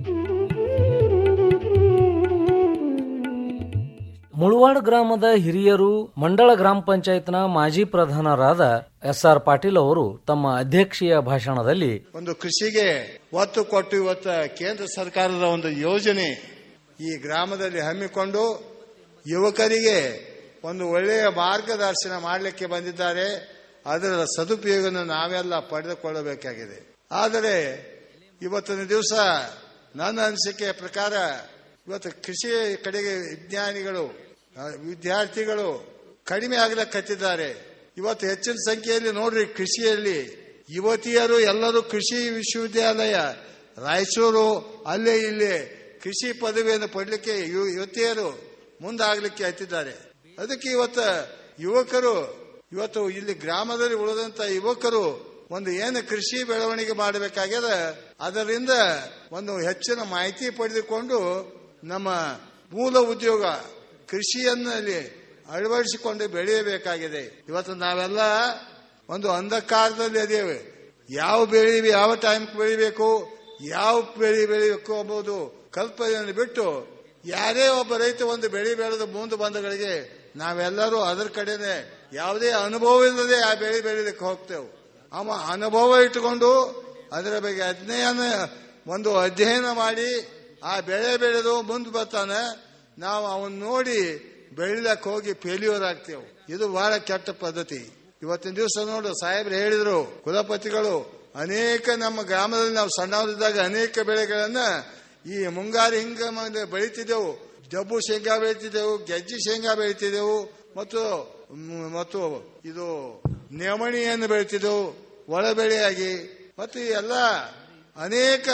ಮುಳವಾಡ ಗ್ರಾಮದ ಹಿರಿಯರು ಮಂಡಳ ಗ್ರಾಮ ಪಂಚಾಯತ್ನ ಮಾಜಿ ಪ್ರಧಾನರಾದ ಎಸ್ ಆರ್ ಪಾಟೀಲ್ ಅವರು ತಮ್ಮ ಅಧ್ಯಕ್ಷೀಯ ಭಾಷಣದಲ್ಲಿ ಒಂದು ಕೃಷಿಗೆ ಒತ್ತು ಕೊಟ್ಟು ಇವತ್ತು ಕೇಂದ್ರ ಸರ್ಕಾರದ ಒಂದು ಯೋಜನೆ ಈ ಗ್ರಾಮದಲ್ಲಿ ಹಮ್ಮಿಕೊಂಡು ಯುವಕರಿಗೆ ಒಂದು ಒಳ್ಳೆಯ ಮಾರ್ಗದರ್ಶನ ಮಾಡಲಿಕ್ಕೆ ಬಂದಿದ್ದಾರೆ ಅದರ ಸದುಪಯೋಗವನ್ನು ನಾವೆಲ್ಲ ಪಡೆದುಕೊಳ್ಳಬೇಕಾಗಿದೆ ಆದರೆ ಇವತ್ತಿನ ದಿವಸ ನನ್ನ ಅನಿಸಿಕೆಯ ಪ್ರಕಾರ ಇವತ್ತು ಕೃಷಿ ಕಡೆಗೆ ವಿಜ್ಞಾನಿಗಳು ಆ, ವಿದ್ಯಾರ್ಥಿಗಳು ಕಡಿಮೆ ಆಗ್ಲಕ್ಕತ್ತಿದ್ದಾರೆ ಇವತ್ತು ಹೆಚ್ಚಿನ ಸಂಖ್ಯೆಯಲ್ಲಿ ನೋಡ್ರಿ ಕೃಷಿಯಲ್ಲಿ ಯುವತಿಯರು ಎಲ್ಲರೂ ಕೃಷಿ ವಿಶ್ವವಿದ್ಯಾಲಯ ರಾಯಚೂರು ಅಲ್ಲೇ ಇಲ್ಲಿ ಕೃಷಿ ಪದವಿಯನ್ನು ಪಡಲಿಕ್ಕೆ ಯು- ಯುವತಿಯರು ಮುಂದಾಗ್ಲಿಕ್ಕೆ ಹತ್ತಿದ್ದಾರೆ ಅದಕ್ಕೆ ಇವತ್ತು ಯುವಕರು ಇವತ್ತು ಇಲ್ಲಿ ಗ್ರಾಮದಲ್ಲಿ ಉಳಿದಂತ ಯುವಕರು ಒಂದು ಏನು ಕೃಷಿ ಬೆಳವಣಿಗೆ ಮಾಡಬೇಕಾಗ್ಯದ ಅದರಿಂದ ಒಂದು ಹೆಚ್ಚಿನ ಮಾಹಿತಿ ಪಡೆದುಕೊಂಡು ನಮ್ಮ ಮೂಲ ಉದ್ಯೋಗ ಕೃಷಿಯಲ್ಲಿ ಅಳವಡಿಸಿಕೊಂಡು ಬೆಳೆಯಬೇಕಾಗಿದೆ ಇವತ್ತು ನಾವೆಲ್ಲ ಒಂದು ಅಂಧಕಾರದಲ್ಲಿ ಅದೇವೆ ಯಾವ ಬೆಳೆ ಯಾವ ಟೈಮ್ ಬೆಳಿಬೇಕು ಯಾವ ಬೆಳೆ ಬೆಳಿಬೇಕು ಎಂಬುದು ಕಲ್ಪನೆಯನ್ನು ಬಿಟ್ಟು ಯಾರೇ ಒಬ್ಬ ರೈತ ಒಂದು ಬೆಳೆ ಬೆಳೆದ ಮುಂದೆ ಬಂದಗಳಿಗೆ ನಾವೆಲ್ಲರೂ ಅದರ ಕಡೆನೆ ಯಾವುದೇ ಅನುಭವ ಇಲ್ಲದೆ ಆ ಬೆಳೆ ಬೆಳಿಲಿಕ್ಕೆ ಹೋಗ್ತೇವೆ ಅವ ಅನುಭವ ಇಟ್ಟುಕೊಂಡು ಅದರ ಬಗ್ಗೆ ಅಧ್ಯಯನ ಒಂದು ಅಧ್ಯಯನ ಮಾಡಿ ಆ ಬೆಳೆ ಬೆಳೆದು ಮುಂದೆ ಬರ್ತಾನೆ ನಾವು ಅವನ್ ನೋಡಿ ಬೆಳಿಲಕ್ಕೆ ಹೋಗಿ ಫೇಲ್ಯೂರ್ ಆಗ್ತೇವೆ ಇದು ಬಹಳ ಕೆಟ್ಟ ಪದ್ಧತಿ ಇವತ್ತಿನ ದಿವಸ ನೋಡು ಸಾಹೇಬ್ರು ಹೇಳಿದ್ರು ಕುಲಪತಿಗಳು ಅನೇಕ ನಮ್ಮ ಗ್ರಾಮದಲ್ಲಿ ನಾವು ಸಣ್ಣವರಿದ್ದಾಗ ಅನೇಕ ಬೆಳೆಗಳನ್ನ ಈ ಮುಂಗಾರು ಹಿಂಗ ಬೆಳಿತಿದ್ದೆವು ಡಬ್ಬು ಶೇಂಗಾ ಬೆಳಿತಿದ್ದೆವು ಗೆಜ್ಜಿ ಶೇಂಗಾ ಬೆಳಿತಿದ್ದೆವು ಮತ್ತು ಮ್, ಮತ್ತು ಇದು ನೆಮಣಿಯನ್ನು ಬೆಳಿತಿದ್ದೆವು ಒಳ ಬೆಳೆಯಾಗಿ ಮತ್ತು ಈ ಎಲ್ಲ ಅನೇಕ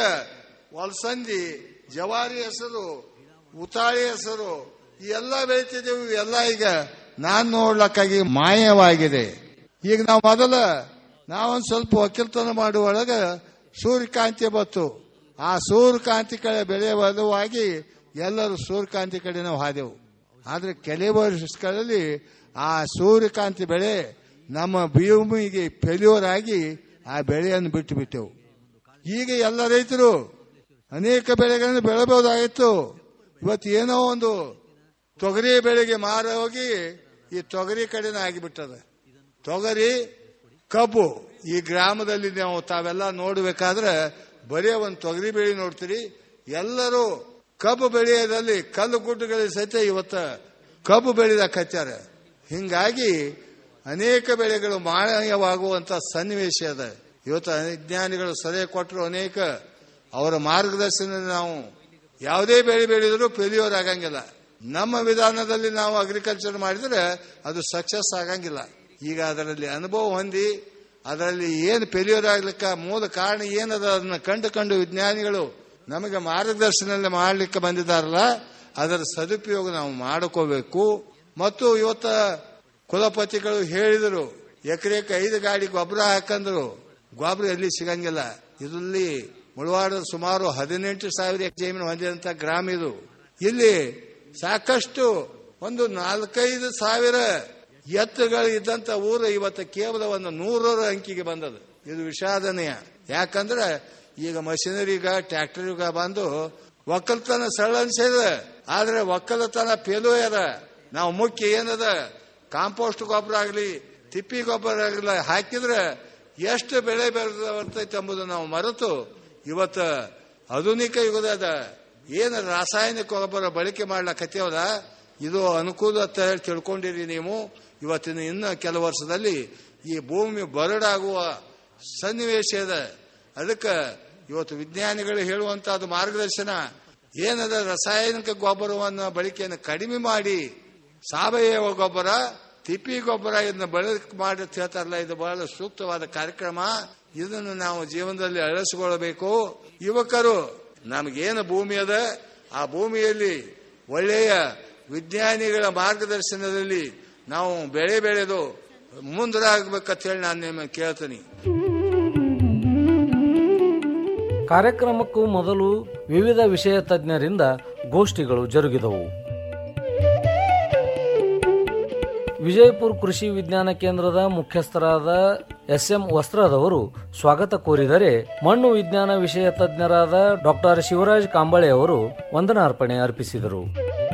ವಲಸಂದಿ ಜವಾರಿ ಹೆಸರು ಉತಾಳಿ ಹೆಸರು ಈ ಎಲ್ಲ ಬೆಳಿತಿದ್ದೇವೆ ಇವೆಲ್ಲ ಈಗ ನಾನ್ ನೋಡ್ಲಕ್ಕಾಗಿ ಮಾಯವಾಗಿದೆ ಈಗ ನಾವು ಮೊದಲ ನಾವೊಂದು ಸ್ವಲ್ಪ ಒಕ್ಕಲ್ತನ ಮಾಡುವೊಳಗ ಸೂರ್ಯಕಾಂತಿ ಬತ್ತು ಆ ಸೂರ್ಯಕಾಂತಿ ಕಡೆ ಬೆಳೆ ಬಲವಾಗಿ ಎಲ್ಲರೂ ಸೂರ್ಯಕಾಂತಿ ಕಡೆ ನಾವು ಹಾದೆವು ಆದ್ರೆ ಕೆಲವು ವರ್ಷಗಳಲ್ಲಿ ಆ ಸೂರ್ಯಕಾಂತಿ ಬೆಳೆ ನಮ್ಮ ಭೂಮಿಗೆ ಫೆಲ್ಯೂರ್ ಆಗಿ ಆ ಬೆಳೆಯನ್ನು ಬಿಟ್ಟು ಬಿಟ್ಟೆವು ಈಗ ಎಲ್ಲ ರೈತರು ಅನೇಕ ಬೆಳೆಗಳನ್ನು ಬೆಳಬಹುದಾಗಿತ್ತು ಇವತ್ತು ಏನೋ ಒಂದು ತೊಗರಿ ಬೆಳೆಗೆ ಮಾರ ಹೋಗಿ ಈ ತೊಗರಿ ಕಡೆನೇ ಆಗಿಬಿಟ್ಟದ ತೊಗರಿ ಕಬ್ಬು ಈ ಗ್ರಾಮದಲ್ಲಿ ನಾವು ತಾವೆಲ್ಲ ನೋಡಬೇಕಾದ್ರೆ ಬರೀ ಒಂದು ತೊಗರಿ ಬೆಳೆ ನೋಡ್ತೀರಿ ಎಲ್ಲರೂ ಕಬ್ಬು ಬೆಳೆಯೋದ್ರಲ್ಲಿ ಕಲ್ಲು ಗುಡ್ಡಗಳಿಗೆ ಸಹಿತ ಇವತ್ತ ಕಬ್ಬು ಬೆಳೆದ ಕಚ್ಚಾರ ಹಿಂಗಾಗಿ ಅನೇಕ ಬೆಳೆಗಳು ಮಾಯವಾಗುವಂತ ಸನ್ನಿವೇಶ ಅದ ಇವತ್ತು ವಿಜ್ಞಾನಿಗಳು ಸಲಹೆ ಕೊಟ್ಟರು ಅನೇಕ ಅವರ ಮಾರ್ಗದರ್ಶನದಲ್ಲಿ ನಾವು ಯಾವುದೇ ಬೆಳೆ ಬೆಳೆದರೂ ಫೇಲ್ಯೂರ್ ಆಗಂಗಿಲ್ಲ ನಮ್ಮ ವಿಧಾನದಲ್ಲಿ ನಾವು ಅಗ್ರಿಕಲ್ಚರ್ ಮಾಡಿದ್ರೆ ಅದು ಸಕ್ಸಸ್ ಆಗಂಗಿಲ್ಲ ಈಗ ಅದರಲ್ಲಿ ಅನುಭವ ಹೊಂದಿ ಅದರಲ್ಲಿ ಏನು ಫೇಲ್ಯೂರ್ ಆಗ್ಲಿಕ್ಕೆ ಮೂಲ ಕಾರಣ ಏನದ ಅದನ್ನ ಕಂಡು ಕಂಡು ವಿಜ್ಞಾನಿಗಳು ನಮಗೆ ಮಾರ್ಗದರ್ಶನ ಮಾಡಲಿಕ್ಕೆ ಬಂದಿದ್ದಾರಲ್ಲ ಅದರ ಸದುಪಯೋಗ ನಾವು ಮಾಡ್ಕೋಬೇಕು ಮತ್ತು ಇವತ್ತ ಕುಲಪತಿಗಳು ಹೇಳಿದರು ಎಕರೆಕ್ಕೆ ಐದು ಗಾಡಿ ಗೊಬ್ಬರ ಹಾಕಂದ್ರು ಗೊಬ್ಬರ ಎಲ್ಲಿ ಸಿಗಂಗಿಲ್ಲ ಇದರಲ್ಲಿ ಮುಳವಾಡ ಸುಮಾರು ಹದಿನೆಂಟು ಸಾವಿರ ಜಮೀನು ಹೊಂದಿದಂತ ಗ್ರಾಮ ಇದು ಇಲ್ಲಿ ಸಾಕಷ್ಟು ಒಂದು ನಾಲ್ಕೈದು ಸಾವಿರ ಎತ್ತುಗಳು ಇದ್ದಂತ ಊರು ಇವತ್ತು ಕೇವಲ ಒಂದು ನೂರರ ಅಂಕಿಗೆ ಬಂದದು ಇದು ವಿಷಾದನೀಯ ಯಾಕಂದ್ರೆ ಈಗ ಮಷಿನರಿಗ ಟ್ರ್ಯಾಕ್ಟರ್ಗ ಬಂದು ಒಕ್ಕಲ್ತನ ಸರಳ ಅನ್ಸಿದ ಆದ್ರೆ ಒಕ್ಕಲತನ ಫೇಲುಯರ ನಾವು ಮುಖ್ಯ ಏನದ ಕಾಂಪೋಸ್ಟ್ ಗೊಬ್ಬರ ಆಗಲಿ ತಿಪ್ಪಿ ಗೊಬ್ಬರ ಆಗಲಿ ಹಾಕಿದ್ರೆ ಎಷ್ಟು ಬೆಳೆ ಬರ್ತೈತೆ ಎಂಬುದು ನಾವು ಮರೆತು ಇವತ್ತು ಆಧುನಿಕ ಯುಗದ ಏನು ರಾಸಾಯನಿಕ ಗೊಬ್ಬರ ಬಳಕೆ ಮಾಡ್ಲಕತ್ತೇವಲ್ಲ ಇದು ಅನುಕೂಲ ಅಂತ ಹೇಳಿ ತಿಳ್ಕೊಂಡಿರಿ ನೀವು ಇವತ್ತಿನ ಇನ್ನು ಕೆಲವು ವರ್ಷದಲ್ಲಿ ಈ ಭೂಮಿ ಬರಡಾಗುವ ಸನ್ನಿವೇಶ ಇದೆ ಅದಕ್ಕೆ ಇವತ್ತು ವಿಜ್ಞಾನಿಗಳು ಹೇಳುವಂತಹದ್ದು ಮಾರ್ಗದರ್ಶನ ಏನದ ರಾಸಾಯನಿಕ ಗೊಬ್ಬರವನ್ನು ಬಳಕೆಯನ್ನು ಕಡಿಮೆ ಮಾಡಿ ಸಾವಯವ ಗೊಬ್ಬರ ತಿಪ್ಪಿ ಗೊಬ್ಬರ ಇದನ್ನ ಬಳಕೆ ಮಾಡಿ ಅಂತ ಹೇಳ್ತಾರಲ್ಲ ಇದು ಬಹಳ ಸೂಕ್ತವಾದ ಕಾರ್ಯಕ್ರಮ ಇದನ್ನು ನಾವು ಜೀವನದಲ್ಲಿ ಅಳಿಸಿಕೊಳ್ಳಬೇಕು ಯುವಕರು ನಮಗೇನು ಭೂಮಿ ಅದ ಆ ಭೂಮಿಯಲ್ಲಿ ಒಳ್ಳೆಯ ವಿಜ್ಞಾನಿಗಳ ಮಾರ್ಗದರ್ಶನದಲ್ಲಿ ನಾವು ಬೆಳೆ ಬೆಳೆದು ಮುಂದರಾಗಬೇಕಂತ ಹೇಳಿ ನಾನು ನಿಮಗೆ ಕೇಳ್ತೀನಿ ಕಾರ್ಯಕ್ರಮಕ್ಕೂ ಮೊದಲು ವಿವಿಧ ವಿಷಯ ತಜ್ಞರಿಂದ ಗೋಷ್ಠಿಗಳು ಜರುಗಿದವು ವಿಜಯಪುರ ಕೃಷಿ ವಿಜ್ಞಾನ ಕೇಂದ್ರದ ಮುಖ್ಯಸ್ಥರಾದ ಎಸ್ ಎಂ ವಸ್ತ್ರದವರು ಸ್ವಾಗತ ಕೋರಿದರೆ ಮಣ್ಣು ವಿಜ್ಞಾನ ವಿಷಯ ತಜ್ಞರಾದ ಡಾಕ್ಟರ್ ಶಿವರಾಜ್ ಕಾಂಬಳೆ ಅವರು ವಂದನಾರ್ಪಣೆ ಅರ್ಪಿಸಿದರು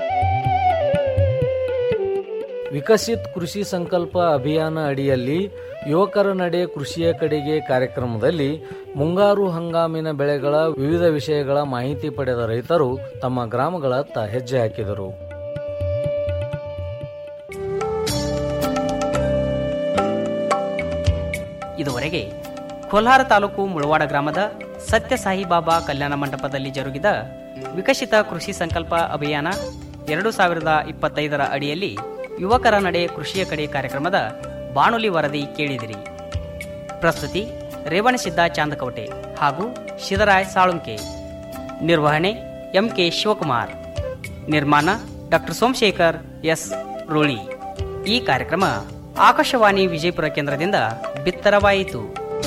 ವಿಕಸಿತ್ ಕೃಷಿ ಸಂಕಲ್ಪ ಅಭಿಯಾನ ಅಡಿಯಲ್ಲಿ ಯುವಕರ ನಡೆ ಕೃಷಿಯ ಕಡೆಗೆ ಕಾರ್ಯಕ್ರಮದಲ್ಲಿ ಮುಂಗಾರು ಹಂಗಾಮಿನ ಬೆಳೆಗಳ ವಿವಿಧ ವಿಷಯಗಳ ಮಾಹಿತಿ ಪಡೆದ ರೈತರು ತಮ್ಮ ಗ್ರಾಮಗಳತ್ತ ಹೆಜ್ಜೆ ಹಾಕಿದರು ಇದುವರೆಗೆ ಕೋಲಾರ ತಾಲೂಕು ಮುಳವಾಡ ಗ್ರಾಮದ ಸತ್ಯ ಸಾಯಿಬಾಬಾ ಕಲ್ಯಾಣ ಮಂಟಪದಲ್ಲಿ ಜರುಗಿದ ವಿಕಸಿತ ಕೃಷಿ ಸಂಕಲ್ಪ ಅಭಿಯಾನ ಎರಡು ಸಾವಿರದ ಇಪ್ಪತ್ತೈದರ ಅಡಿಯಲ್ಲಿ ಯುವಕರ ನಡೆ ಕೃಷಿಯ ಕಡೆ ಕಾರ್ಯಕ್ರಮದ ಬಾನುಲಿ ವರದಿ ಕೇಳಿದಿರಿ ಪ್ರಸ್ತುತಿ ರೇವಣಸಿದ್ದ ಚಾಂದಕವಟೆ ಹಾಗೂ ಶಿದರಾಯ್ ಸಾಳುಂಕೆ ನಿರ್ವಹಣೆ ಎಂಕೆ ಶಿವಕುಮಾರ್ ನಿರ್ಮಾಣ ಡಾಕ್ಟರ್ ಸೋಮಶೇಖರ್ ಎಸ್ ರೋಳಿ ಈ ಕಾರ್ಯಕ್ರಮ ಆಕಾಶವಾಣಿ ವಿಜಯಪುರ ಕೇಂದ್ರದಿಂದ ಬಿತ್ತರವಾಯಿತು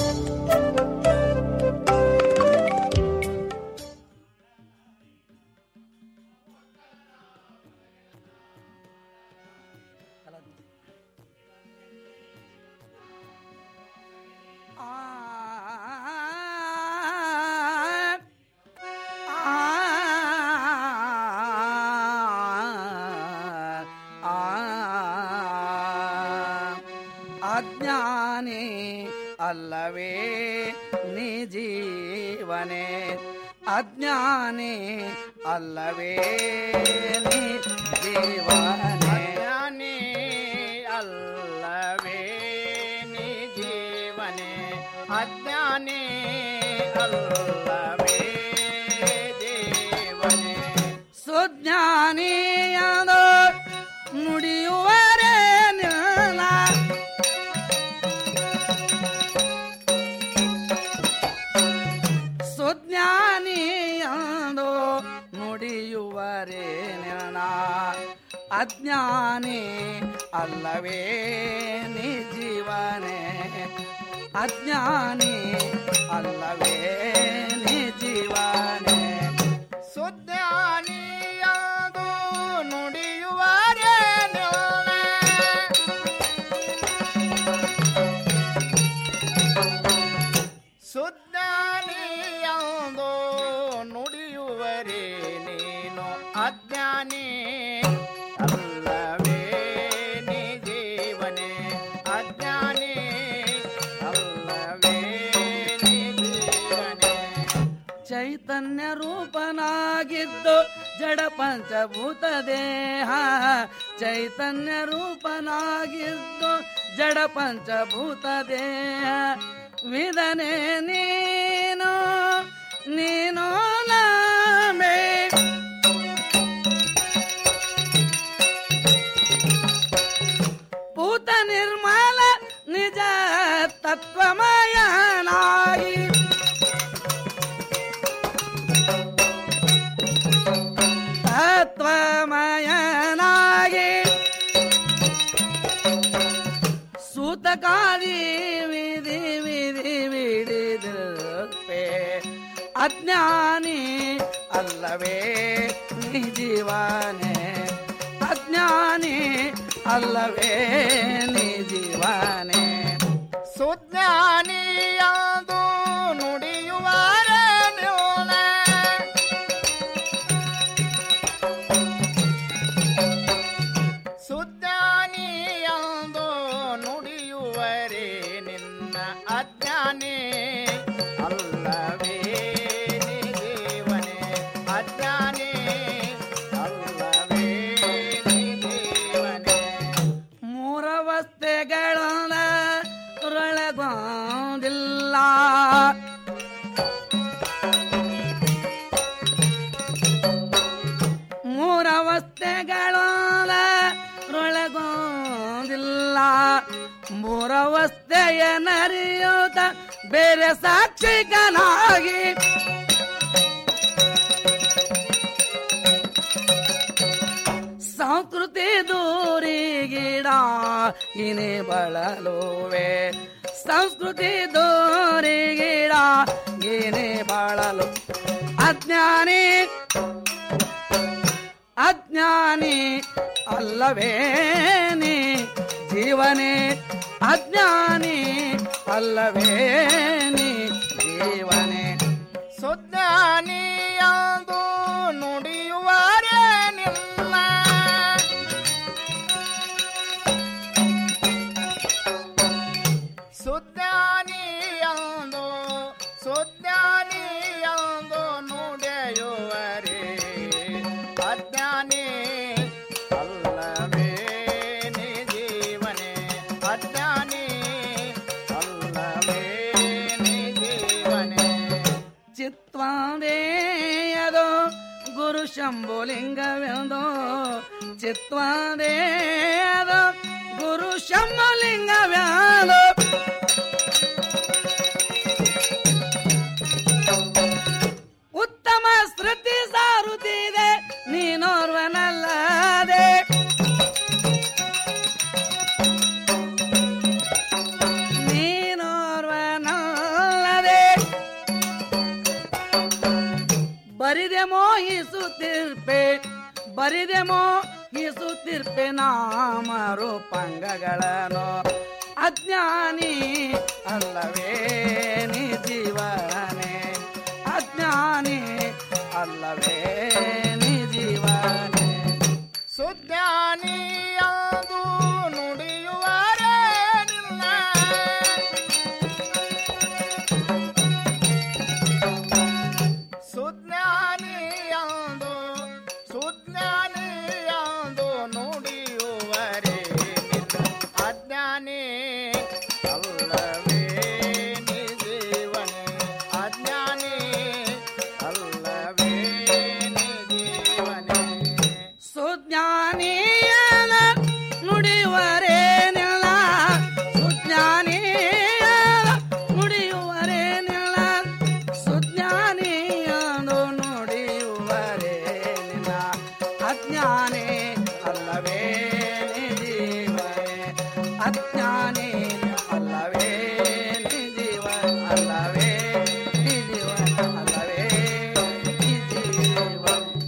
ಅಜ್ಞಾನಿ ಅಲ್ಲವೇ ನೀ ಜೀವನೆ ಅಜ್ಞಾನಿ ಅಲ್ಲವೇ ನೀ ಜೀವನೆ ಅಜ್ಞಾನಿ ಅಲ್ಲವೇ ನೀ ಜೀವನೆ ಅಜ್ಞಾನಿ ಅಲ್ಲವೇ ಜೀವನೆ ಸುಜ್ಞಾನಿಯಾದ ನುಡಿಯುವರೇ ನಿಲ್ಲ ಅಜ್ಞಾನಿ ಅಲ್ಲವೇ ನೀ ಜೀವನೇ ಅಜ್ಞಾನಿ ಅಲ್ಲವೇ ನೀ ಜೀವನೇ ಸುಜ್ಞಾನಿಯಾದು ನುಡಿಯುವರೇನು ಸುಜ್ಞಾನಿಯಾದು ನುಡಿಯುವರೇ ನೀನು ಅಜ್ಞಾನಿ ಅಲ್ಲವೇ ನೀ ಜೀವನೇ ಅಜ್ಞಾನಿ ಅಲ್ಲವೇ ನೀ ಜೀವನೇ ಚೈತನ್ಯ ರೂಪನಾಗಿದ್ದು ಜಡ ಪಂಚಭೂತ ದೇಹ ಚೈತನ್ಯ ರೂಪನಾಗಿದ್ದು ಜಡ ಪಂಚಭೂತ ದೇಹ ವಿಧನೆ ನೀನು ನೀನು ನಾಮೇ ಭೂತ ನಿರ್ಮಲ ನಿಜ ತತ್ವಮಯನಾಗಿ ತತ್ವಮಯನಾಗಿ ಸೂತಕಾದಿ ವಿಧಿ ವಿಧಿ ವಿಡಿದಿರುತ್ತೇ ಅಜ್ಞಾನಿ ಅಲ್ಲವೇ ನೀ ಜೀವನೇ ಅಜ್ಞಾನಿ ಅಲ್ಲವೇ ನೀ ಜೀವನೇ ಸುಜ್ಞಾನಿಯಾದು ನುಡಿಯುವರೇ ನೀವೇ ಸುಜ್ಞಾನಿಯಂದು ನುಡಿಯುವರೇ ನಿನ್ನ ಅಜ್ಞಾನಿ ಅಲ್ಲವೇ ನೀ ಜೀವನೇ ಅಜ್ಞಾನಿ ಅಲ್ಲವೇ ನೀ ಜೀವನೇ ಮೂರವಸ್ಥೆಗಳನ್ನ ಒಳಗೊಂದಿಲ್ಲ ಮೂರವಸ್ಥೆಗಳೊಳಗೊಂದಿಲ್ಲ ಮೂರವಸ್ಥೆಯ ನರಿಯುತ್ತ ಬೇರೆ ಸಾಕ್ಷಿಗನಾಗಿ ಸಂಸ್ಕೃತಿ ದೂರಿಗಿಡ ಇನಿ ಬಳಲುವೆ ಸಂಸ್ಕೃತಿ ದೂರಿಗಿಡ ಇನಿ ಬಳಲು ಅಜ್ಞಾನಿ ಅಜ್ಞಾನಿ ಅಲ್ಲವೇನಿ ಜೀವನೇ ಅಜ್ಞಾನಿ ಅಲ್ಲವೇನಿ ಜೀವನೇ ಸುಜ್ಞಾನಿಯಾದು ನುಡಿಯುವರೇ ನಿನ್ನ ಸುಜ್ಞಾನಿಯಾದು ಸುಜ್ಞಾನಿಯಾದು ನುಡಿಯುವರೇ ಅಜ್ಞಾನಿ ಅಲ್ಲವೇ ನೀ ಜೀವನೇ ಅಜ್ಞಾನಿ ಅಲ್ಲವೇ ನೀ ಜೀವನೇ ಚಿತ್ವಾದೇಯದು ಗುರು ಶಂಭುಲಿಂಗವೆಂದು ಚಿತ್ವಾದೇಯದು ಗುರು ಶಂಭುಲಿಂಗವೆಂದು ಉತ್ತಮ ಸ್ಮೃತಿ ಸಾರುತ್ತಿದೆ ನೀನೋರ್ವನಲ್ಲದೆ ನೀನೋರ್ವನಲ್ಲದೆ ಬರಿದೆ ಮೋಹಿಸುತ್ತಿರ್ಪೆ ಬರಿದೆ ಮೋಹಿಸುತ್ತಿರ್ಪೆ ನಾಮ ರೂಪಾಂಗಗಳನ್ನು ಅಜ್ಞಾನಿ ಅಲ್ಲವೇ ನೀ ಜೀವನೇ ಅಜ್ಞಾನಿ ಅಲ್ಲವೇ ನೀ ಜೀವನೇ ಸುಜ್ಞಾನಿಯಾದು ನುಡಿಯುವರೇ ನಿನ್ನ ಸುಜ್ಞಾನಿಯಾದು ಸುಜ್ಞಾನಿಯಾದು ನುಡಿಯುವರೇ ನಿನ್ನ ಅಜ್ಞಾನಿ ಅಲ್ಲವೇ ನೀ ಜೀವನೇ ಅಜ್ಞಾನಿ ಅಲ್ಲವೇ ನೀ ಜೀವನೇ ಸುಜ್ಞಾನಿಯನ ನುಡಿಯುವರೇನಿಲ್ಲ ಸುಜ್ಞಾನಿಯನ ನುಡಿಯುವರೇನಿಲ್ಲ ಸುಜ್ಞಾನಿಯನು ನುಡಿಯುವರೇನಿಲ್ಲ ಅಜ್ಞಾನಿ ಅಲ್ಲವೇ ಅಜ್ಞಾನಿ ಅಲ್ಲವೇ ನಿಜೀವ ಅಲ್ಲವೇ ನಿಜೀವ ಅಲ್ಲವೇ ನಿಜೀವ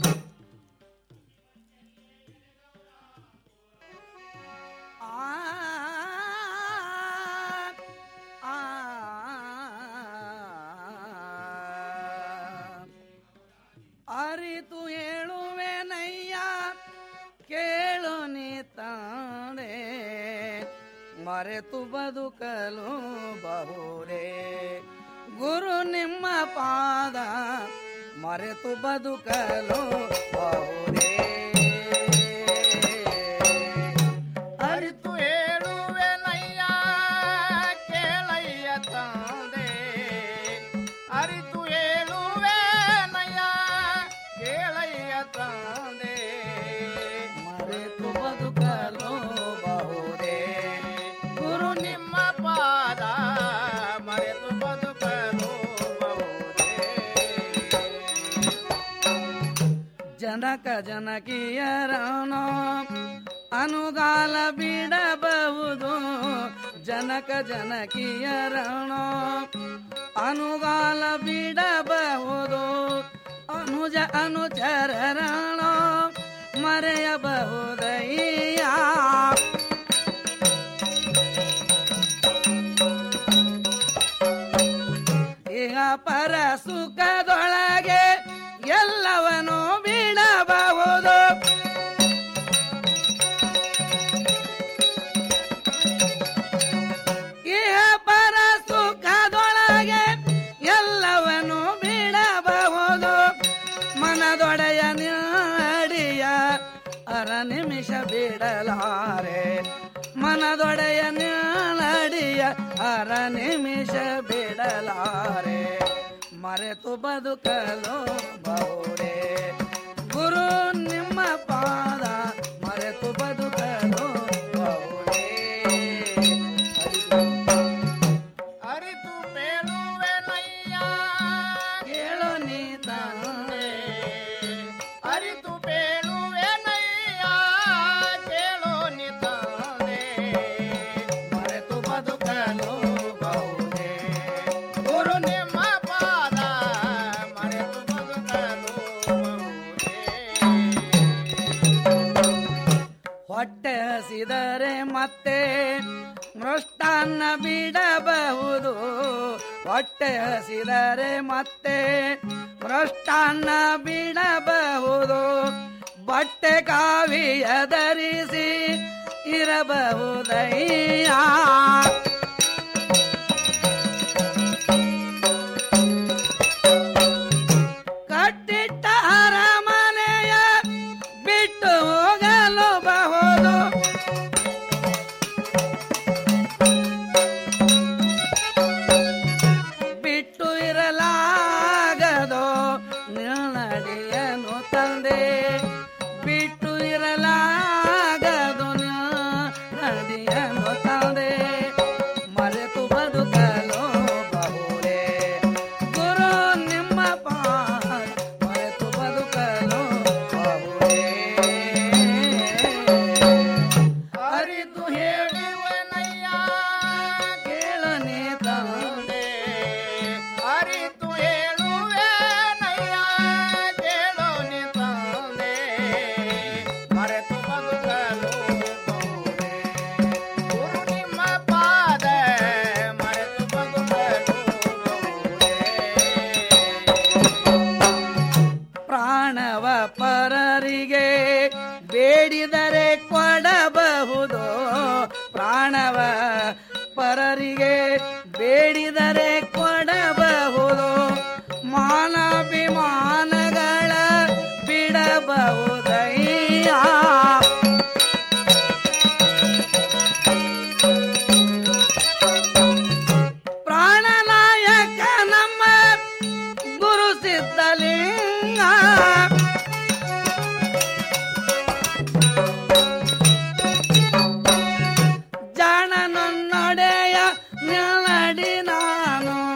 ಅರಿತು ಹೇಳುವೆನಯ್ಯ ಕೇಳು ನೀ ತಾನೆ ಮರೆತು ಬದುಕಲು ಬಹುರೇ ಗುರು ನಿಮ್ಮ ಪಾದ ಮರೆತು ಬದುಕಲು ಬಹುರೇ ಅರಿತು ಹೇಳುವೆನಯ್ಯ ಕೇಳಯ್ಯ ತಂದೆ ಅರಿತು ಹೇಳುವೆನಯ್ಯ ಕೇಳಯ್ಯ ತಂದೆ ಮರೆತು ಬದುಕಲು ಬಹುದೇ ಗುರು ನಿಮ್ಮ ಪಾದ ಮರೆತು ಬದುಕಲು ಬಹುದೇ ಜನಕ ಜನಕಿಯರನೋ ಅನುಗಾಲ ಬಿಡಬಹುದು ಜನಕ ಜನಕಿಯರನೋ ಅನುಗಾಲ ಬಿಡಬಹುದು ಅನುಜ ಅನುಚರಣೋ ಮರೆಯಬಹುದಯ್ಯ ಈಗ ಪರ ಸುಖದೊಳಗೆ ಎಲ್ಲವನ್ನೂ ಬಿಡಬಹುದು ಇಹ ಪರ ಸುಖದೊಳಗೆ ಎಲ್ಲವನ್ನೂ ಬಿಡಬಹುದು ಮನದೊಡೆಯ ನಾಡಿಯ ಅರ ನಿಮಿಷ ಬಿಡಲಾರೆ ಮನದೊಡೆಯ ನಾಡಿಯ ಅರ ನಿಮಿಷ ಬಿಡಲಾರೆ ಮರೆತು ಬದುಕಲು ಬಹುರೇ ಗುರು ನಿಮ್ಮ ಪಾದ ಮರೆತು ಬದುಕಲು ಬಹುರೇ ಅರಿತು ಬೇಳುವೆನಯ್ಯ ಕೇಳು ನೀ ತಾನೇ ಅರಿತು ಬೇಳುವೆನಯ್ಯ ಕೇಳು ನೀ ತಾನೇ ಮರೆತು ಬದುಕಲು ಬಹುದೇ ಗುರು ನಿಮ್ಮ ಪಾದ ಮರೆತು ಬದುಕಲು ಹೊಟ್ಟೆ ಹಸಿದರೆ ಮತ್ತೆ ಮೃಷ್ಟಾನ್ನ ಬಿಡಬಹುದು ಹೊಟ್ಟೆ ಹಸಿದರೆ ಮತ್ತೆ ಮೃಷ್ಟಾನ್ನ ಬಿಡಬಹುದು ಬಟ್ಟೆ ಕಾವಿಯ ಧರಿಸಿ ಇರಬಹುದಯ್ಯ ಕಟ್ಟಿಟ್ಟ ಅರಮನೆಯ ಬಿಟ್ಟು ಹೋಗಲು ಬಹುದು ಬಿಟ್ಟು ಇರಲಾಗದೋ ನಿನ್ನಡಿಯನು ತಂದೆ ಬಿಟ್ಟು ಇರಲಾಗದು ನದಿಯನು ತಂದೆ ಮರೆತು ಬದುಕಲು ಬಹುರೇ ಗುರು ನಿಮ್ಮ ಪಾದ ಮರೆತು ಬದುಕಲು ಬಹುರೇ ಅರಿತು ಹೇಳುವನಯ್ಯ ಕೇಳು ನೀ ತಂದೆ ಅರಿತು ಹೇಳುವೆನಯ್ಯ ಕೇಳು ನೀ ತಂದೆ ಮರೆತು ಬದುಕಲು ಬಹುರೇ ಗುರು ನಿಮ್ಮ ಪಾದ ಮರೆತು ಬದುಕಲು ಪ್ರಾಣವ ಪರರಿಗೆ ಬೇಡಿದರೆ ಕೊಡಬಹುದು ಪ್ರಾಣವ ಪರರಿಗೆ ಬೇಡಿದರೆ ಕೊಡಬಹುದು ಮಾನಾಭಿಮಾನಗಳ ಬಿಡಬಹುದಯ್ಯ ಪ್ರಾಣನಾಯಕ ನಮ್ಮ ಗುರು ಸಿದ್ಧಲಿಂಗ ಜಾಣನೊನ್ನೊಡೆಯ ನೆಲಡಿ ನಾನು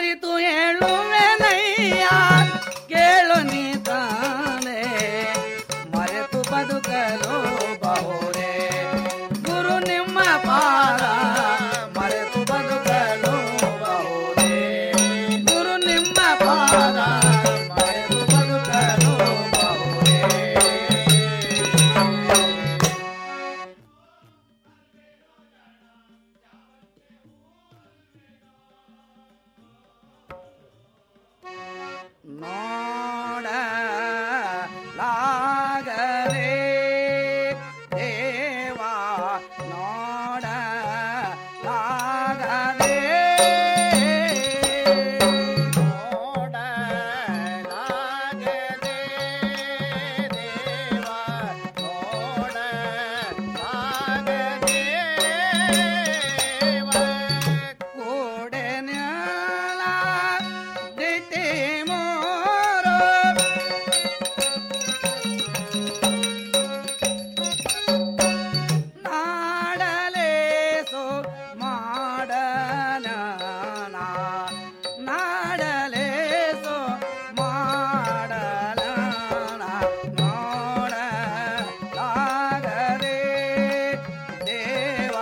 ಅರಿತು ಹೇಳುವೆನಯ್ಯ ಕೇಳು ನೀ ತಾನೇ ಮರೆತು ಬದುಕಲು ಬಹುರೇ ಗುರು ನಿಮ್ಮ ಪಾದ ಮರೆತು ಬದುಕಲು ಬಹುರೇ ಗುರು ನಿಮ್ಮ ಪಾದ ಮರೆತು ಬದುಕಲು ಬಹುರೇ ನೋಡಲಾಗದೆ ದೇವಾ ನೋಡಲಾಗದೆ ನೋಡಲಾಗದೆ ದೇವಾ ನೋಡಲಾಗದೆ ಕೂಡೆ ನ್ಯಾಲ ದಿಟ್ಟಿ ಮೋರೋ ನಾಡಲೇಸೋ ಮಾಡನ ನಾಡಲೇಸೋ ಮಾಡಲ ನೋಡಲಾಗದೆ ದೇವ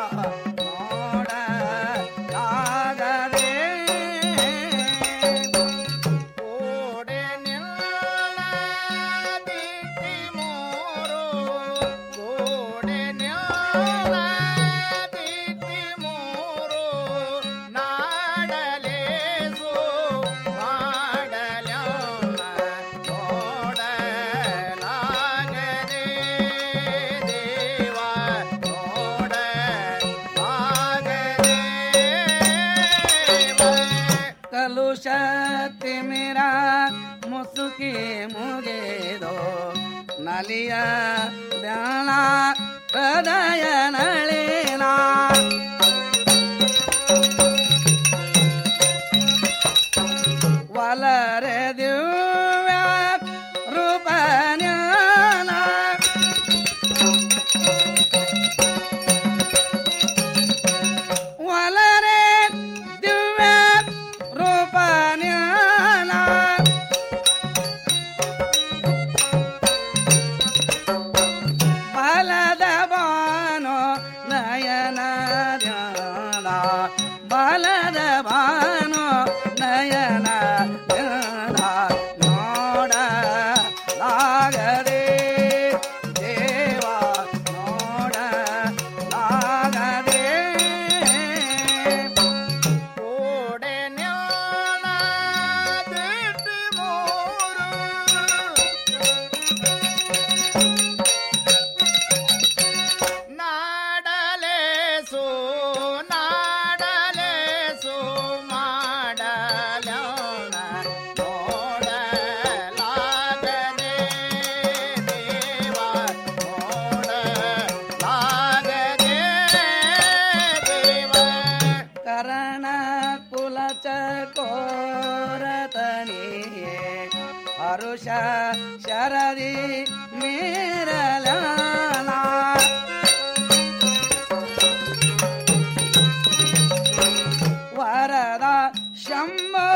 ನೋಡಲಾಗದೆ ಕೋಡೆ ನಿಲ್ಲ ದಿಟ್ಟಿ ಮೋರೋ ಕೋಡೆ ನಿಲ್ಲ ದಿಟ್ಟಿ ಮೋರೋ ನಾಡಲೇಸೋ ಮಾಡಲ್ಯಾನ ನೋಡಲಾಗದೆ ದೇವ ನೋಡಲಾಗದೆ ಕಲುಷ ತಿಮಿರ ಮುಸುಕಿ ಮುಗಿದೋ ನಲಿಯ ಧ್ಯಾನ ಹೃದಯ ನಳಿನ ವಲರೆ ದಿವ್ಯ ರೂಪ ಜ್ಞಾನ ವಲರೆ ದಿವ್ಯ ರೂಪ ಜ್ಞಾನ ಬಲದ ಬಾನೋ ನಯನ ಧ್ಯಾನ ಬಲದ ಬಾನೋ ನಯನ ಧ್ಯಾನ ನೋಡಲಾಗದೆ ದೇವ ನೋಡಲಾಗದೆ ಕೋಡೆ ನ್ಯಾಲ ದಿಟ್ಟಿ ಮೋರು ನಾಡಲೇಸು ನಾಡಲೇಸು ಮಾಡಲೋಣ ನೋಡಲಾಗದೆ ದೇವ ನೋಡಲಾಗದೆ ದೇವ ಕರಣ ಕುಲ ಚಕೋರತನಿಯೇ ಹರುಷ ಶರದಿ ಮೀರಲಾನ ವರದ ಶಂಭೋ